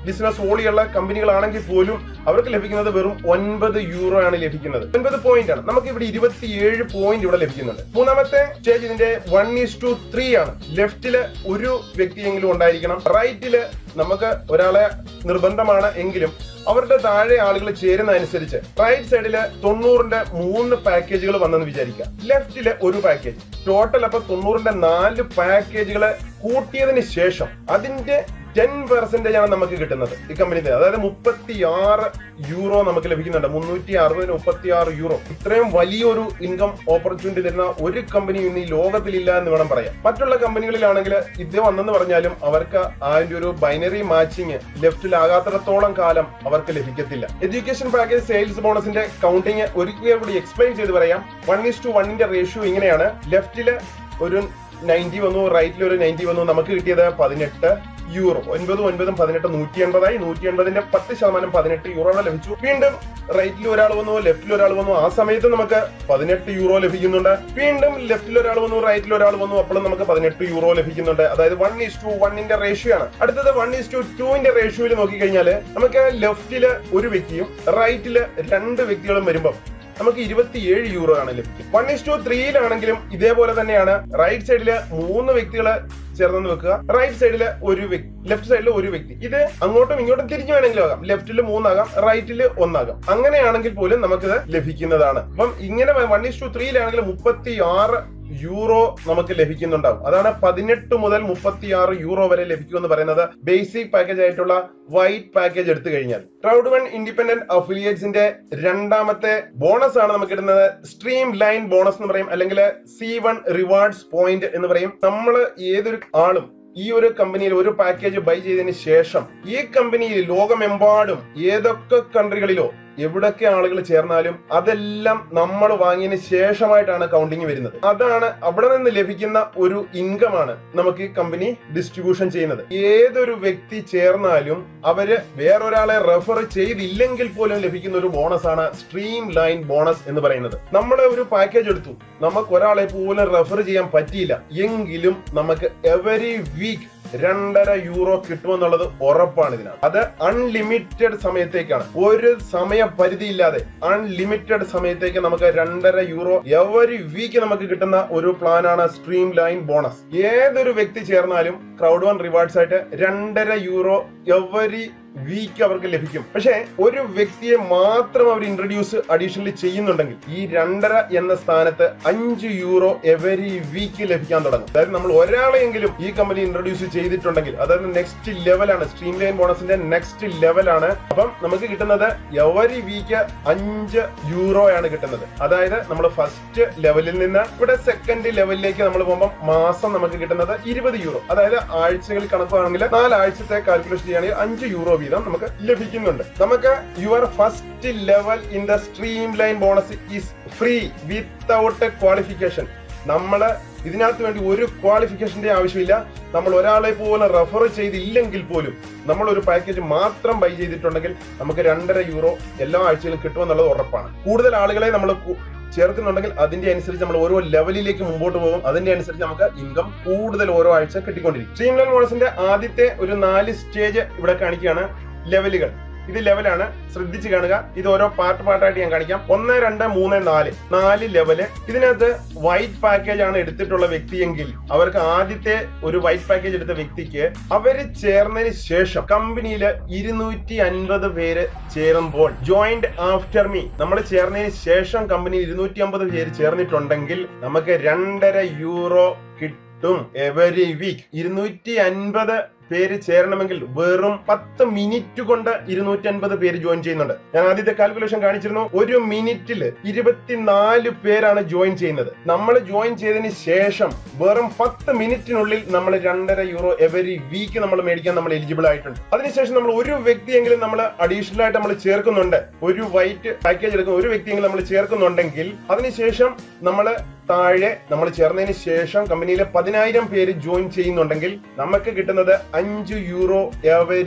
ബിസിനസ് ഓളിയുള്ള കമ്പനികളാണെങ്കിൽ പോലും അവർക്ക് ലഭിക്കുന്നത് വെറും ഒൻപത് യൂറോ ആണ് ലഭിക്കുന്നത് ഒൻപത് പോയിന്റ് ആണ് നമുക്ക് ഇവിടെ ഇരുപത്തിയേഴ് പോയിന്റ് ഇവിടെ ലഭിക്കുന്നുണ്ട് മൂന്നാമത്തെ സ്റ്റേജ് ഇതിന്റെ വൺ ഈസ് ടു ത്രീ ആണ് ലെഫ്റ്റില് ഒരു വ്യക്തിയെങ്കിലും ഉണ്ടായിരിക്കണം റൈറ്റില് നമുക്ക് ഒരാളെ നിർബന്ധമാണ് എങ്കിലും അവരുടെ താഴെ ആളുകൾ ചേരുന്ന അനുസരിച്ച് റൈറ്റ് സൈഡില് തൊണ്ണൂറിന്റെ മൂന്ന് പാക്കേജുകൾ വന്നെന്ന് വിചാരിക്കുക ലെഫ്റ്റില് ഒരു പാക്കേജ് ടോട്ടൽ അപ്പൊ തൊണ്ണൂറിന്റെ നാല് പാക്കേജുകളെ കൂട്ടിയതിന് ശേഷം അതിന്റെ ടെൻ പെർസെന്റേജ് ആണ് നമുക്ക് കിട്ടുന്നത് ഈ കമ്പനിയിൽ അതായത് മുപ്പത്തി ആറ് യൂറോ നമുക്ക് ലഭിക്കുന്നുണ്ട് മുന്നൂറ്റി അറുപതിന് മുപ്പത്തി ആറ് യൂറോ ഇത്രയും വലിയൊരു ഇൻകം ഓപ്പർച്യൂണിറ്റി തരുന്ന ഒരു കമ്പനിയും ഇന്ന് ഈ ലോകത്തിലില്ല എന്ന് വേണം പറയാം മറ്റുള്ള കമ്പനികളിലാണെങ്കിൽ ഇത് വന്നെന്ന് പറഞ്ഞാലും അവർക്ക് അതിന്റെ ഒരു ബൈനറി മാച്ചിങ് ലെഫ്റ്റിലാകാത്തിടത്തോളം കാലം അവർക്ക് ലഭിക്കത്തില്ല എഡ്യൂക്കേഷൻ പാക്കേജ് സെയിൽസ് ബോണസിന്റെ കൗണ്ടിങ് ഒരിക്കലും കൂടി എക്സ്പ്ലെയിൻ ചെയ്ത് പറയാം വൺ ഇസ് ടു വണ്ണിന്റെ റേഷ്യോ ഇങ്ങനെയാണ് ലെഫ്റ്റില് ഒരു നയൻറ്റി വന്നു റൈറ്റിൽ ഒരു നയൻറ്റി വന്നു നമുക്ക് കിട്ടിയത് പതിനെട്ട് യൂറോ ഒൻപതും ഒൻപതും പതിനെട്ട് നൂറ്റി എൺപതായി നൂറ്റി എൺപതിന്റെ പത്ത് ശതമാനം പതിനെട്ട് യൂറോ ലഭിച്ചു വീണ്ടും റൈറ്റിൽ ഒരാൾ വന്നു ലെഫ്റ്റിൽ ഒരാൾ വന്നു ആ സമയത്ത് നമുക്ക് പതിനെട്ട് യൂറോ ലഭിക്കുന്നുണ്ട് വീണ്ടും ലെഫ്റ്റിൽ ഒരാൾ വന്നു റൈറ്റിൽ ഒരാൾ വന്നു അപ്പോഴും നമുക്ക് പതിനെട്ട് യൂറോ ലഭിക്കുന്നുണ്ട് അതായത് വൺ ഈസ് ടു വണ്ണിന്റെ റേഷ്യോ ആണ് അടുത്തത് വൺ ഈസ് ടു ടുവിന്റെ റേഷ്യോയിൽ നോക്കിക്കഴിഞ്ഞാൽ നമുക്ക് ലെഫ്റ്റില് ഒരു വ്യക്തിയും റൈറ്റില് രണ്ട് വ്യക്തികളും വരുമ്പോൾ നമുക്ക് ഇരുപത്തിയേഴ് യൂറോ ആണ് ലഭിക്കും വൺ ഇസ് ടു ത്രീയിലാണെങ്കിലും ഇതേപോലെ തന്നെയാണ് റൈറ്റ് സൈഡില് മൂന്ന് വ്യക്തികള് ചേർന്ന് വെക്കുക റൈറ്റ് സൈഡില് ഒരു വ്യക്തി ലെഫ്റ്റ് സൈഡിൽ ഒരു വ്യക്തി ഇത് അങ്ങോട്ടും ഇങ്ങോട്ടും തിരിഞ്ഞു വേണമെങ്കിലും ആകാം ലെഫ്റ്റിൽ മൂന്നാകാം റൈറ്റിൽ ഒന്നാകാം അങ്ങനെയാണെങ്കിൽ പോലും നമുക്കിത് ലഭിക്കുന്നതാണ് അപ്പം ഇങ്ങനെ വൺ ഇസ് ടു ത്രീയിലാണെങ്കിൽ മുപ്പത്തി ആറ് യൂറോ നമുക്ക് ലഭിക്കുന്നുണ്ടാവും അതാണ് പതിനെട്ട് മുതൽ മുപ്പത്തി ആറ് യൂറോ വരെ ലഭിക്കുമെന്ന് പറയുന്നത് ബേസിക് പാക്കേജ് ആയിട്ടുള്ള വൈറ്റ് പാക്കേജ് എടുത്തു കഴിഞ്ഞാൽ ക്രൗഡ് വൺ ഇൻഡിപെൻഡന്റ് അഫിലിയേറ്റ്സിന്റെ രണ്ടാമത്തെ ബോണസ് ആണ് നമുക്ക് കിട്ടുന്നത് സ്ട്രീം ലൈൻ ബോണസ് എന്ന് പറയും അല്ലെങ്കിൽ സി വൺ റിവാർഡ്സ് പോയിന്റ് എന്ന് പറയും നമ്മൾ ഏതൊരു ആളും ഈ ഒരു കമ്പനിയിൽ ഒരു പാക്കേജ് ബൈ ചെയ്തതിന് ശേഷം ഈ കമ്പനിയിൽ ലോകമെമ്പാടും ഏതൊക്കെ കൺട്രികളിലോ എവിടൊക്കെ ആളുകൾ ചേർന്നാലും അതെല്ലാം നമ്മൾ വാങ്ങിയതിന് ശേഷമായിട്ടാണ് കൗണ്ടിങ് വരുന്നത് അതാണ് അവിടെ നിന്ന് ലഭിക്കുന്ന ഒരു ഇൻകം ആണ് നമുക്ക് ഈ കമ്പനി ഡിസ്ട്രിബ്യൂഷൻ ചെയ്യുന്നത് ഏതൊരു വ്യക്തി ചേർന്നാലും അവര് വേറൊരാളെ റെഫർ ചെയ്തില്ലെങ്കിൽ പോലും ലഭിക്കുന്ന ഒരു ബോണസ് ആണ് സ്ട്രീം ലൈൻ ബോണസ് എന്ന് പറയുന്നത് നമ്മൾ ഒരു പാക്കേജ് എടുത്തു നമുക്ക് ഒരാളെ പോലും റെഫർ ചെയ്യാൻ പറ്റിയില്ല എങ്കിലും നമുക്ക് എവറി വീക്ക് രണ്ടര യൂറോ കിട്ടുമെന്നുള്ളത് ഉറപ്പാണ് ഇതിനകത്ത് അത് അൺലിമിറ്റഡ് സമയത്തേക്കാണ് ഒരു സമയപരിധി ഇല്ലാതെ അൺലിമിറ്റഡ് സമയത്തേക്ക് നമുക്ക് രണ്ടര യൂറോ എവരി വീക്ക് നമുക്ക് കിട്ടുന്ന ഒരു പ്ലാനാണ് സ്ട്രീം ലൈൻ ബോണസ് ഏതൊരു വ്യക്തി ചേർന്നാലും ക്രൗഡ് വൺ റിവാർഡ്സ് ആയിട്ട് രണ്ടര യൂറോ എവരി വീക്ക് അവർക്ക് ലഭിക്കും പക്ഷേ ഒരു വ്യക്തിയെ മാത്രം അവർ ഇൻട്രൊഡ്യൂസ് അഡീഷണലി ചെയ്യുന്നുണ്ടെങ്കിൽ ഈ രണ്ടര എന്ന സ്ഥാനത്ത് അഞ്ച് യൂറോ എവരി വീക്ക് ലഭിക്കാൻ തുടങ്ങും അതായത് നമ്മൾ ഒരാളെയെങ്കിലും ഈ കമ്പനി ഇൻട്രൊഡ്യൂസ് ചെയ്തിട്ടുണ്ടെങ്കിൽ അതായത് നെക്സ്റ്റ് ലെവലാണ് സ്ട്രീം ലൈൻ ബോണസിന്റെ നെക്സ്റ്റ് ലെവലാണ് അപ്പം നമുക്ക് കിട്ടുന്നത് എവരി വീക്ക് അഞ്ച് യൂറോ ആണ് കിട്ടുന്നത് അതായത് നമ്മൾ ഫസ്റ്റ് ലെവലിൽ നിന്ന് ഇവിടെ സെക്കൻഡ് ലെവലിലേക്ക് നമ്മൾ പോകുമ്പോൾ മാസം നമുക്ക് കിട്ടുന്നത് ഇരുപത് യൂറോ അതായത് ആഴ്ചകൾ കണക്കാണെങ്കിൽ നാലാഴ്ചത്തെ കാൽക്കുലേഷൻ ചെയ്യുകയാണെങ്കിൽ അഞ്ച് യൂറോ വീതം നമുക്ക് ലഭിക്കുന്നുണ്ട് നമുക്ക് your first level in the stream line bonus is free without qualification നമ്മള് ഇതിനകത്ത് വേണ്ടി ഒരു ക്വാളിഫിക്കേഷന്റെ ആവശ്യമില്ല നമ്മൾ ഒരാളെ പോലും റെഫർ ചെയ്തില്ലെങ്കിൽ പോലും നമ്മൾ ഒരു പാക്കേജ് മാത്രം ബൈ ചെയ്തിട്ടുണ്ടെങ്കിൽ നമുക്ക് രണ്ടര യൂറോ എല്ലാ ആഴ്ചയിലും കിട്ടുമെന്നുള്ളത് ഉറപ്പാണ് കൂടുതൽ ആളുകളെ നമ്മൾ ചേർക്കുന്നുണ്ടെങ്കിൽ അതിന്റെ അനുസരിച്ച് നമ്മൾ ഓരോ ലെവലിലേക്ക് മുമ്പോട്ട് പോകും അതിന്റെ അനുസരിച്ച് നമുക്ക് ഇൻകം കൂടുതൽ ഓരോ ആഴ്ച കിട്ടിക്കൊണ്ടിരിക്കും സ്ട്രീം ലൈൻ ബോണസിന്റെ ആദ്യത്തെ ഒരു നാല് സ്റ്റേജ് ഇവിടെ കാണിക്കുകയാണ് ലെവലുകൾ ഇത് ലെവലാണ് ശ്രദ്ധിച്ച് കാണുക ഇത് ഓരോ പാർട്ട് പാർട്ടായിട്ട് ഞാൻ കാണിക്കാം ഒന്ന് രണ്ട് മൂന്ന് നാല് നാല് ലെവല് ഇതിനകത്ത് വൈറ്റ് പാക്കേജ് ആണ് എടുത്തിട്ടുള്ള വ്യക്തിയെങ്കിൽ അവർക്ക് ആദ്യത്തെ ഒരു വൈറ്റ് പാക്കേജ് എടുത്ത വ്യക്തിക്ക് അവര് ചേർന്നതിന് ശേഷം കമ്പനിയിൽ ഇരുന്നൂറ്റി അൻപത് പേര് ചേരുമ്പോൾ ജോയിന്റ് ആഫ്റ്റർ മീ നമ്മൾ ചേർന്നതിന് ശേഷം കമ്പനിയിൽ ഇരുന്നൂറ്റി അമ്പത് പേര് ചേർന്നിട്ടുണ്ടെങ്കിൽ നമുക്ക് രണ്ടര യൂറോ കിട്ടും എവരി വീക്ക് ഇരുന്നൂറ്റി അൻപത് പേര് ചേരണമെങ്കിൽ വെറും പത്ത് മിനിറ്റ് കൊണ്ട് ഇരുന്നൂറ്റി അൻപത് പേര് ജോയിൻ ചെയ്യുന്നുണ്ട് ഞാൻ ആദ്യത്തെ കാൽക്കുലേഷൻ കാണിച്ചിരുന്നു ഒരു മിനിറ്റിൽ ഇരുപത്തിനാല് പേരാണ് ജോയിൻ ചെയ്യുന്നത് നമ്മൾ ജോയിൻ ചെയ്തതിന് ശേഷം വെറും പത്ത് മിനിറ്റിനുള്ളിൽ നമ്മൾ രണ്ടര യൂറോ എവരി വീക്ക് നമ്മൾ മേടിക്കാൻ നമ്മൾ എലിജിബിൾ ആയിട്ടുണ്ട് അതിനുശേഷം നമ്മൾ ഒരു വ്യക്തിയെങ്കിലും നമ്മൾ അഡീഷണൽ ആയിട്ട് നമ്മൾ ചേർക്കുന്നുണ്ട് ഒരു വൈറ്റ് പാക്കേജ് എടുക്കുന്ന ഒരു വ്യക്തിയെങ്കിലും നമ്മൾ ചേർക്കുന്നുണ്ടെങ്കിൽ അതിനുശേഷം നമ്മൾ താഴെ നമ്മൾ ചേർന്നതിന് ശേഷം കമ്പനിയിലെ പതിനായിരം പേര് ജോയിൻ ചെയ്യുന്നുണ്ടെങ്കിൽ നമുക്ക് കിട്ടുന്നത് അഞ്ച് യൂറോ എവരി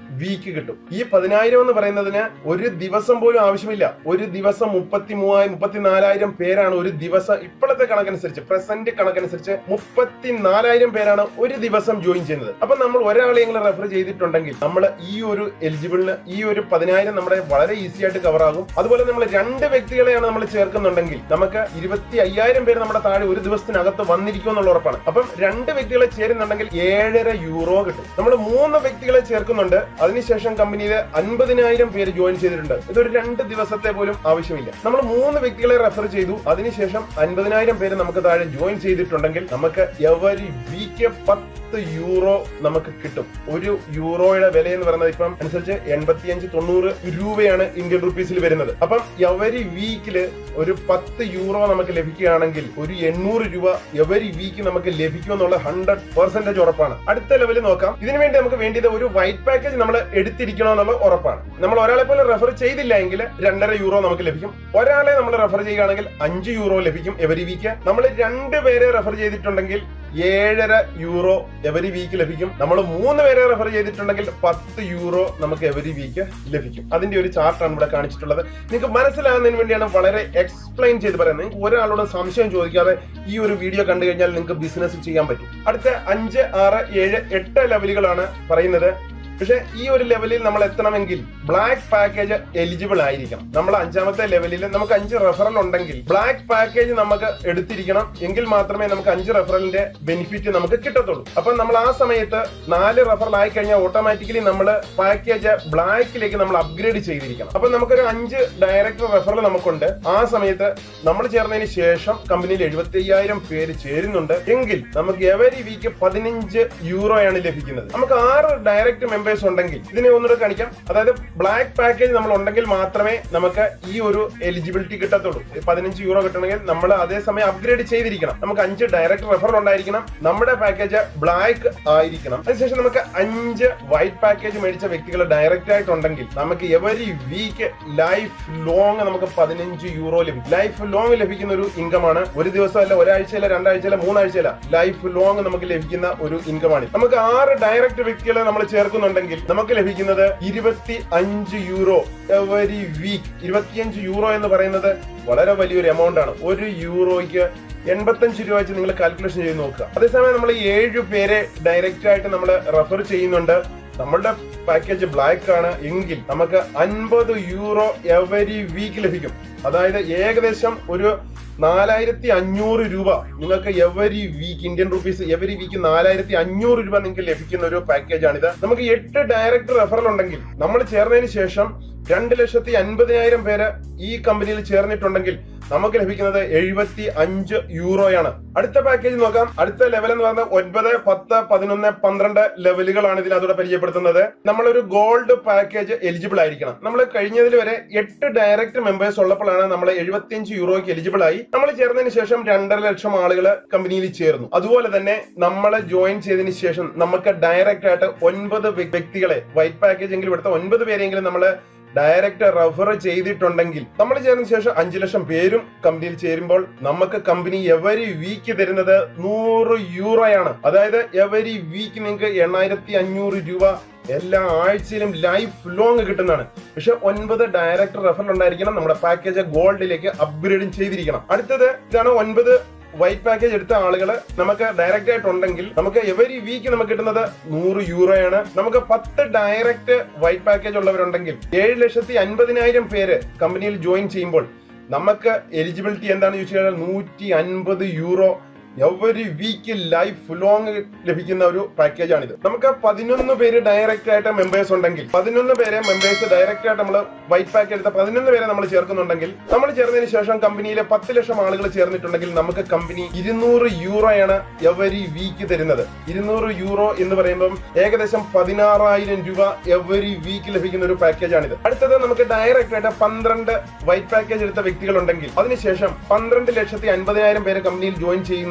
വീക്ക് കിട്ടും ഈ പതിനായിരം എന്ന് പറയുന്നതിന് ഒരു ദിവസം പോലും ആവശ്യമില്ല ഒരു ദിവസം മുപ്പത്തി മൂവായിരം മുപ്പത്തിനാലായിരം പേരാണ് ഒരു ദിവസം ഇപ്പോഴത്തെ കണക്കനുസരിച്ച് പ്രസന്റ് കണക്കനുസരിച്ച് മുപ്പത്തിനാലായിരം പേരാണ് ഒരു ദിവസം ജോയിൻ ചെയ്യുന്നത് അപ്പൊ നമ്മൾ ഒരാളെങ്കിലും റെഫർ ചെയ്തിട്ടുണ്ടെങ്കിൽ നമ്മൾ ഈ ഒരു എലിജിബിളിന് ഈ ഒരു പതിനായിരം നമ്മുടെ വളരെ ഈസി ആയിട്ട് കവർ ആകും അതുപോലെ നമ്മൾ രണ്ട് വ്യക്തികളെയാണ് നമ്മൾ ചേർക്കുന്നുണ്ടെങ്കിൽ നമുക്ക് ഇരുപത്തി അയ്യായിരം പേര് നമ്മുടെ താഴെ ഒരു ദിവസത്തിനകത്ത് വന്നിരിക്കും എന്നുള്ള ഉറപ്പാണ് അപ്പം രണ്ട് വ്യക്തികളെ ചേരുന്നുണ്ടെങ്കിൽ ഏഴര യൂറോ കിട്ടും നമ്മൾ മൂന്ന് വ്യക്തികളെ ചേർക്കുന്നുണ്ട് അതിനുശേഷം കമ്പനിയിൽ അൻപതിനായിരം പേര് ജോയിൻ ചെയ്തിട്ടുണ്ട് ഇതൊരു രണ്ട് ദിവസത്തെ പോലും ആവശ്യമില്ല നമ്മൾ മൂന്ന് വ്യക്തികളെ റെഫർ ചെയ്തു അതിനുശേഷം അൻപതിനായിരം പേര് നമുക്ക് താഴെ ജോയിൻ ചെയ്തിട്ടുണ്ടെങ്കിൽ നമുക്ക് എവരി വീക്ക് പത്ത് യൂറോ നമുക്ക് കിട്ടും ഒരു യൂറോയുടെ വില എന്ന് പറയുന്നത് ഇപ്പം അനുസരിച്ച് എൺപത്തിയഞ്ച് തൊണ്ണൂറ് രൂപയാണ് ഇന്ത്യൻ റുപ്പീസിൽ വരുന്നത് അപ്പം എവരി വീക്കില് ഒരു പത്ത് യൂറോ നമുക്ക് ലഭിക്കുകയാണെങ്കിൽ ഒരു എണ്ണൂറ് രൂപ എവരി വീക്ക് നമുക്ക് ലഭിക്കും എന്നുള്ള ഹൺഡ്രഡ് പെർസെന്റേജ് ഉറപ്പാണ് അടുത്ത ലെവലിൽ നോക്കാം ഇതിനു വേണ്ടി നമുക്ക് വേണ്ടിയത് ഒരു വൈറ്റ് പാക്കേജ് നമ്മൾ എടുത്തിരിക്കണം എന്നുള്ള ഉറപ്പാണ് നമ്മൾ ഒരാളെ പോലെ റെഫർ ചെയ്തില്ല എങ്കിൽ രണ്ടര യൂറോ നമുക്ക് ലഭിക്കും ഒരാളെ നമ്മൾ റെഫർ ചെയ്യുകയാണെങ്കിൽ അഞ്ച് യൂറോ ലഭിക്കും എവരി വീക്ക് നമ്മൾ രണ്ട് പേരെ റെഫർ ചെയ്തിട്ടുണ്ടെങ്കിൽ ഏഴര യൂറോ എവരി വീക്ക് ലഭിക്കും നമ്മൾ മൂന്ന് പേരെ റെഫർ ചെയ്തിട്ടുണ്ടെങ്കിൽ പത്ത് യൂറോ നമുക്ക് എവരി വീക്ക് ലഭിക്കും അതിന്റെ ഒരു ചാർട്ടാണ് ഇവിടെ കാണിച്ചിട്ടുള്ളത് നിങ്ങൾക്ക് മനസ്സിലാകുന്നതിന് വേണ്ടിയാണ് വളരെ എക്സ്പ്ലെയിൻ ചെയ്ത് പറയുന്നത് നിങ്ങൾക്ക് ഒരാളോട് സംശയം ചോദിക്കാതെ ഈ ഒരു വീഡിയോ കണ്ടു കഴിഞ്ഞാൽ നിങ്ങൾക്ക് ബിസിനസ് ചെയ്യാൻ പറ്റും അടുത്ത അഞ്ച് ആറ് ഏഴ് എട്ട് ലെവലുകളാണ് പറയുന്നത് പക്ഷെ ഈ ഒരു ലെവലിൽ നമ്മൾ എത്തണമെങ്കിൽ ബ്ലാക്ക് പാക്കേജ് എലിജിബിൾ ആയിരിക്കണം നമ്മൾ അഞ്ചാമത്തെ ലെവലിൽ നമുക്ക് അഞ്ച് റെഫറൽ ഉണ്ടെങ്കിൽ ബ്ലാക്ക് പാക്കേജ് നമുക്ക് എടുത്തിരിക്കണം എങ്കിൽ മാത്രമേ നമുക്ക് അഞ്ച് റെഫറലിന്റെ ബെനിഫിറ്റ് നമുക്ക് കിട്ടത്തുള്ളൂ അപ്പൊ നമ്മൾ ആ സമയത്ത് നാല് റെഫറൽ ആയി കഴിഞ്ഞാൽ ഓട്ടോമാറ്റിക്കലി നമ്മൾ പാക്കേജ് ബ്ലാക്കിലേക്ക് നമ്മൾ അപ്ഗ്രേഡ് ചെയ്തിരിക്കണം അപ്പൊ നമുക്കൊരു അഞ്ച് ഡയറക്ടർ റെഫറൽ നമുക്കുണ്ട് ആ സമയത്ത് നമ്മൾ ചേർന്നതിന് ശേഷം കമ്പനിയിൽ എഴുപത്തി അയ്യായിരം പേര് ചേരുന്നുണ്ട് എങ്കിൽ നമുക്ക് എവരി വീക്ക് പതിനഞ്ച് യൂറോയാണ് ലഭിക്കുന്നത് നമുക്ക് ആറ് ഡയറക്റ്റ് മെമ്പേഴ്സ് ഉണ്ടെങ്കിൽ ഇതിനെ ഒന്നുകൂടെ കാണിക്കാം അതായത് ബ്ലാക്ക് പാക്കേജ് നമ്മൾ ഉണ്ടെങ്കിൽ മാത്രമേ നമുക്ക് ഈ ഒരു എലിജിബിലിറ്റി കിട്ടത്തുള്ളൂ പതിനഞ്ച് യൂറോ കിട്ടണമെങ്കിൽ നമ്മൾ അതേസമയം അപ്ഗ്രേഡ് ചെയ്തിരിക്കണം നമുക്ക് അഞ്ച് ഡയറക്റ്റ് റെഫറൽ ഉണ്ടായിരിക്കണം നമ്മുടെ പാക്കേജ് ബ്ലാക്ക് ആയിരിക്കണം അതിനുശേഷം നമുക്ക് അഞ്ച് വൈറ്റ് പാക്കേജ് മേടിച്ച വ്യക്തികൾ ഡയറക്റ്റ് ആയിട്ടുണ്ടെങ്കിൽ നമുക്ക് എവരി വീക്ക് ലൈഫ് ലോങ് നമുക്ക് പതിനഞ്ച് യൂറോ ലഭിക്കും ലൈഫ് ലോങ് ലഭിക്കുന്ന ഒരു ഇൻകം ആണ് ഒരു ദിവസമല്ല ഒരാഴ്ചയില രണ്ടാഴ്ചയില മൂന്നാഴ്ചയില ലൈഫ് ലോങ് നമുക്ക് ലഭിക്കുന്ന ഒരു ഇൻകം ആണ് നമുക്ക് ആറ് ഡയറക്റ്റ് വ്യക്തികളെ നമ്മൾ ചേർക്കുന്നുണ്ടെങ്കിൽ നമുക്ക് ലഭിക്കുന്നത് ഇരുപത്തി അഞ്ച് യൂറോ എവരി വീക്ക് ഇരുപത്തിയഞ്ച് യൂറോ എന്ന് പറയുന്നത് വളരെ വലിയൊരു എമൗണ്ട് ആണ് ഒരു യൂറോയ്ക്ക് എൺപത്തഞ്ച് രൂപ വെച്ച് നിങ്ങൾ കാൽക്കുലേഷൻ ചെയ്ത് നോക്കുക അതേസമയം നമ്മൾ ഏഴ് പേരെ ഡയറക്റ്റ് ആയിട്ട് നമ്മൾ റെഫർ ചെയ്യുന്നുണ്ട് നമ്മളുടെ പാക്കേജ് ബ്ലാക്ക് ആണ് എങ്കിൽ നമുക്ക് അൻപത് യൂറോ എവരി വീക്ക് ലഭിക്കും അതായത് ഏകദേശം ഒരു നാലായിരത്തി അഞ്ഞൂറ് രൂപ നിങ്ങൾക്ക് every week Indian rupees every week നാലായിരത്തി അഞ്ഞൂറ് രൂപ നിങ്ങൾക്ക് ലഭിക്കുന്ന ഒരു പാക്കേജ് ആണിത് നമുക്ക് എട്ട് ഡയറക്റ്റ് റെഫറൽ ഉണ്ടെങ്കിൽ നമ്മൾ ചേർന്നതിന് ശേഷം രണ്ട് ലക്ഷത്തി അൻപതിനായിരം പേര് ഈ കമ്പനിയിൽ ചേർന്നിട്ടുണ്ടെങ്കിൽ നമുക്ക് ലഭിക്കുന്നത് എഴുപത്തി അഞ്ച് യൂറോയാണ് അടുത്ത പാക്കേജ് നോക്കാം അടുത്ത ലെവൽ എന്ന് പറഞ്ഞാൽ ഒൻപത് പത്ത് പതിനൊന്ന് പന്ത്രണ്ട് ലെവലുകളാണ് ഇതിനകത്തൂടെ പരിചയപ്പെടുത്തുന്നത് നമ്മളൊരു ഗോൾഡ് പാക്കേജ് എലിജിബിൾ ആയിരിക്കണം നമ്മൾ കഴിഞ്ഞതിൽ വരെ എട്ട് ഡയറക്റ്റ് മെമ്പേഴ്സ് ഉള്ളപ്പോഴാണ് നമ്മൾ എഴുപത്തിയഞ്ച് യൂറോയ്ക്ക് എലിജിബിൾ ആയി നമ്മൾ ചേർന്നതിന് ശേഷം രണ്ടര ലക്ഷം ആളുകൾ കമ്പനിയിൽ ചേർന്നു അതുപോലെ തന്നെ നമ്മൾ ജോയിൻ ചെയ്തതിന് ശേഷം നമുക്ക് ഡയറക്റ്റ് ആയിട്ട് ഒൻപത് വ്യക്തികളെ വൈറ്റ് പാക്കേജ് എങ്കിലും എടുത്ത ഒൻപത് പേരെങ്കിലും നമ്മൾ ഡയറക്റ്റ് റെഫർ ചെയ്തിട്ടുണ്ടെങ്കിൽ നമ്മൾ ചേർന്ന ശേഷം അഞ്ചു ലക്ഷം പേരും കമ്പനിയിൽ ചേരുമ്പോൾ നമുക്ക് കമ്പനി എവരി വീക്ക് തരുന്നത് നൂറ് യൂറോയാണ് അതായത് എവരി വീക്ക് നിങ്ങൾക്ക് എണ്ണായിരത്തി അഞ്ഞൂറ് രൂപ എല്ലാ ആഴ്ചയിലും ലൈഫ് ലോങ് കിട്ടുന്നതാണ് പക്ഷെ ഒൻപത് ഡയറക്റ്റ് റെഫറൽ ഉണ്ടായിരിക്കണം നമ്മുടെ പാക്കേജ് ഗോൾഡിലേക്ക് അപ്ഗ്രേഡും ചെയ്തിരിക്കണം അടുത്തത് ഇതാണ് ഒൻപത് വൈറ്റ് പാക്കേജ് എടുത്ത ആളുകൾ നമുക്ക് ഡയറക്റ്റ് ആയിട്ട് ഉണ്ടെങ്കിൽ നമുക്ക് എവരി വീക്ക് നമുക്ക് കിട്ടുന്നത് നൂറ് യൂറോയാണ് നമുക്ക് പത്ത് ഡയറക്റ്റ് വൈറ്റ് പാക്കേജ് ഉള്ളവരുണ്ടെങ്കിൽ ഏഴ് ലക്ഷത്തി അൻപതിനായിരം പേര് കമ്പനിയിൽ ജോയിൻ ചെയ്യുമ്പോൾ നമുക്ക് എലിജിബിലിറ്റി എന്താണെന്ന് ചോദിച്ചു കഴിഞ്ഞാൽ നൂറ്റി അൻപത് euro every week life long ലഭിക്കുന്ന ഒരു പാക്കേജ് ആണിത് നമുക്ക് പതിനൊന്ന് പേര് ഡയറക്റ്റ് ആയിട്ട് മെമ്പേഴ്സ് ഉണ്ടെങ്കിൽ പതിനൊന്ന് പേരെ മെമ്പേഴ്സ് ഡയറക്റ്റ് ആയിട്ട് നമ്മൾ വൈറ്റ് പാക്ക് എടുത്ത പതിനൊന്ന് പേരെ നമ്മൾ ചേർക്കുന്നുണ്ടെങ്കിൽ നമ്മൾ ചേർന്നതിന് ശേഷം കമ്പനിയിലെ പത്ത് ലക്ഷം ആളുകൾ ചേർന്നിട്ടുണ്ടെങ്കിൽ നമുക്ക് കമ്പനി ഇരുന്നൂറ് യൂറോയാണ് എവരി വീക്ക് തരുന്നത് ഇരുന്നൂറ് യൂറോ എന്ന് പറയുമ്പോൾ ഏകദേശം പതിനാറായിരം രൂപ എവരി വീക്ക് ലഭിക്കുന്ന ഒരു പാക്കേജ് ആണിത് അടുത്തത് നമുക്ക് ഡയറക്റ്റ് ആയിട്ട് പന്ത്രണ്ട് വൈറ്റ് പാക്കേജ് എടുത്ത വ്യക്തികൾ ഉണ്ടെങ്കിൽ അതിനുശേഷം പന്ത്രണ്ട് ലക്ഷത്തി അൻപതിനായിരം പേര് കമ്പനിയിൽ ജോയിൻ ചെയ്യുന്ന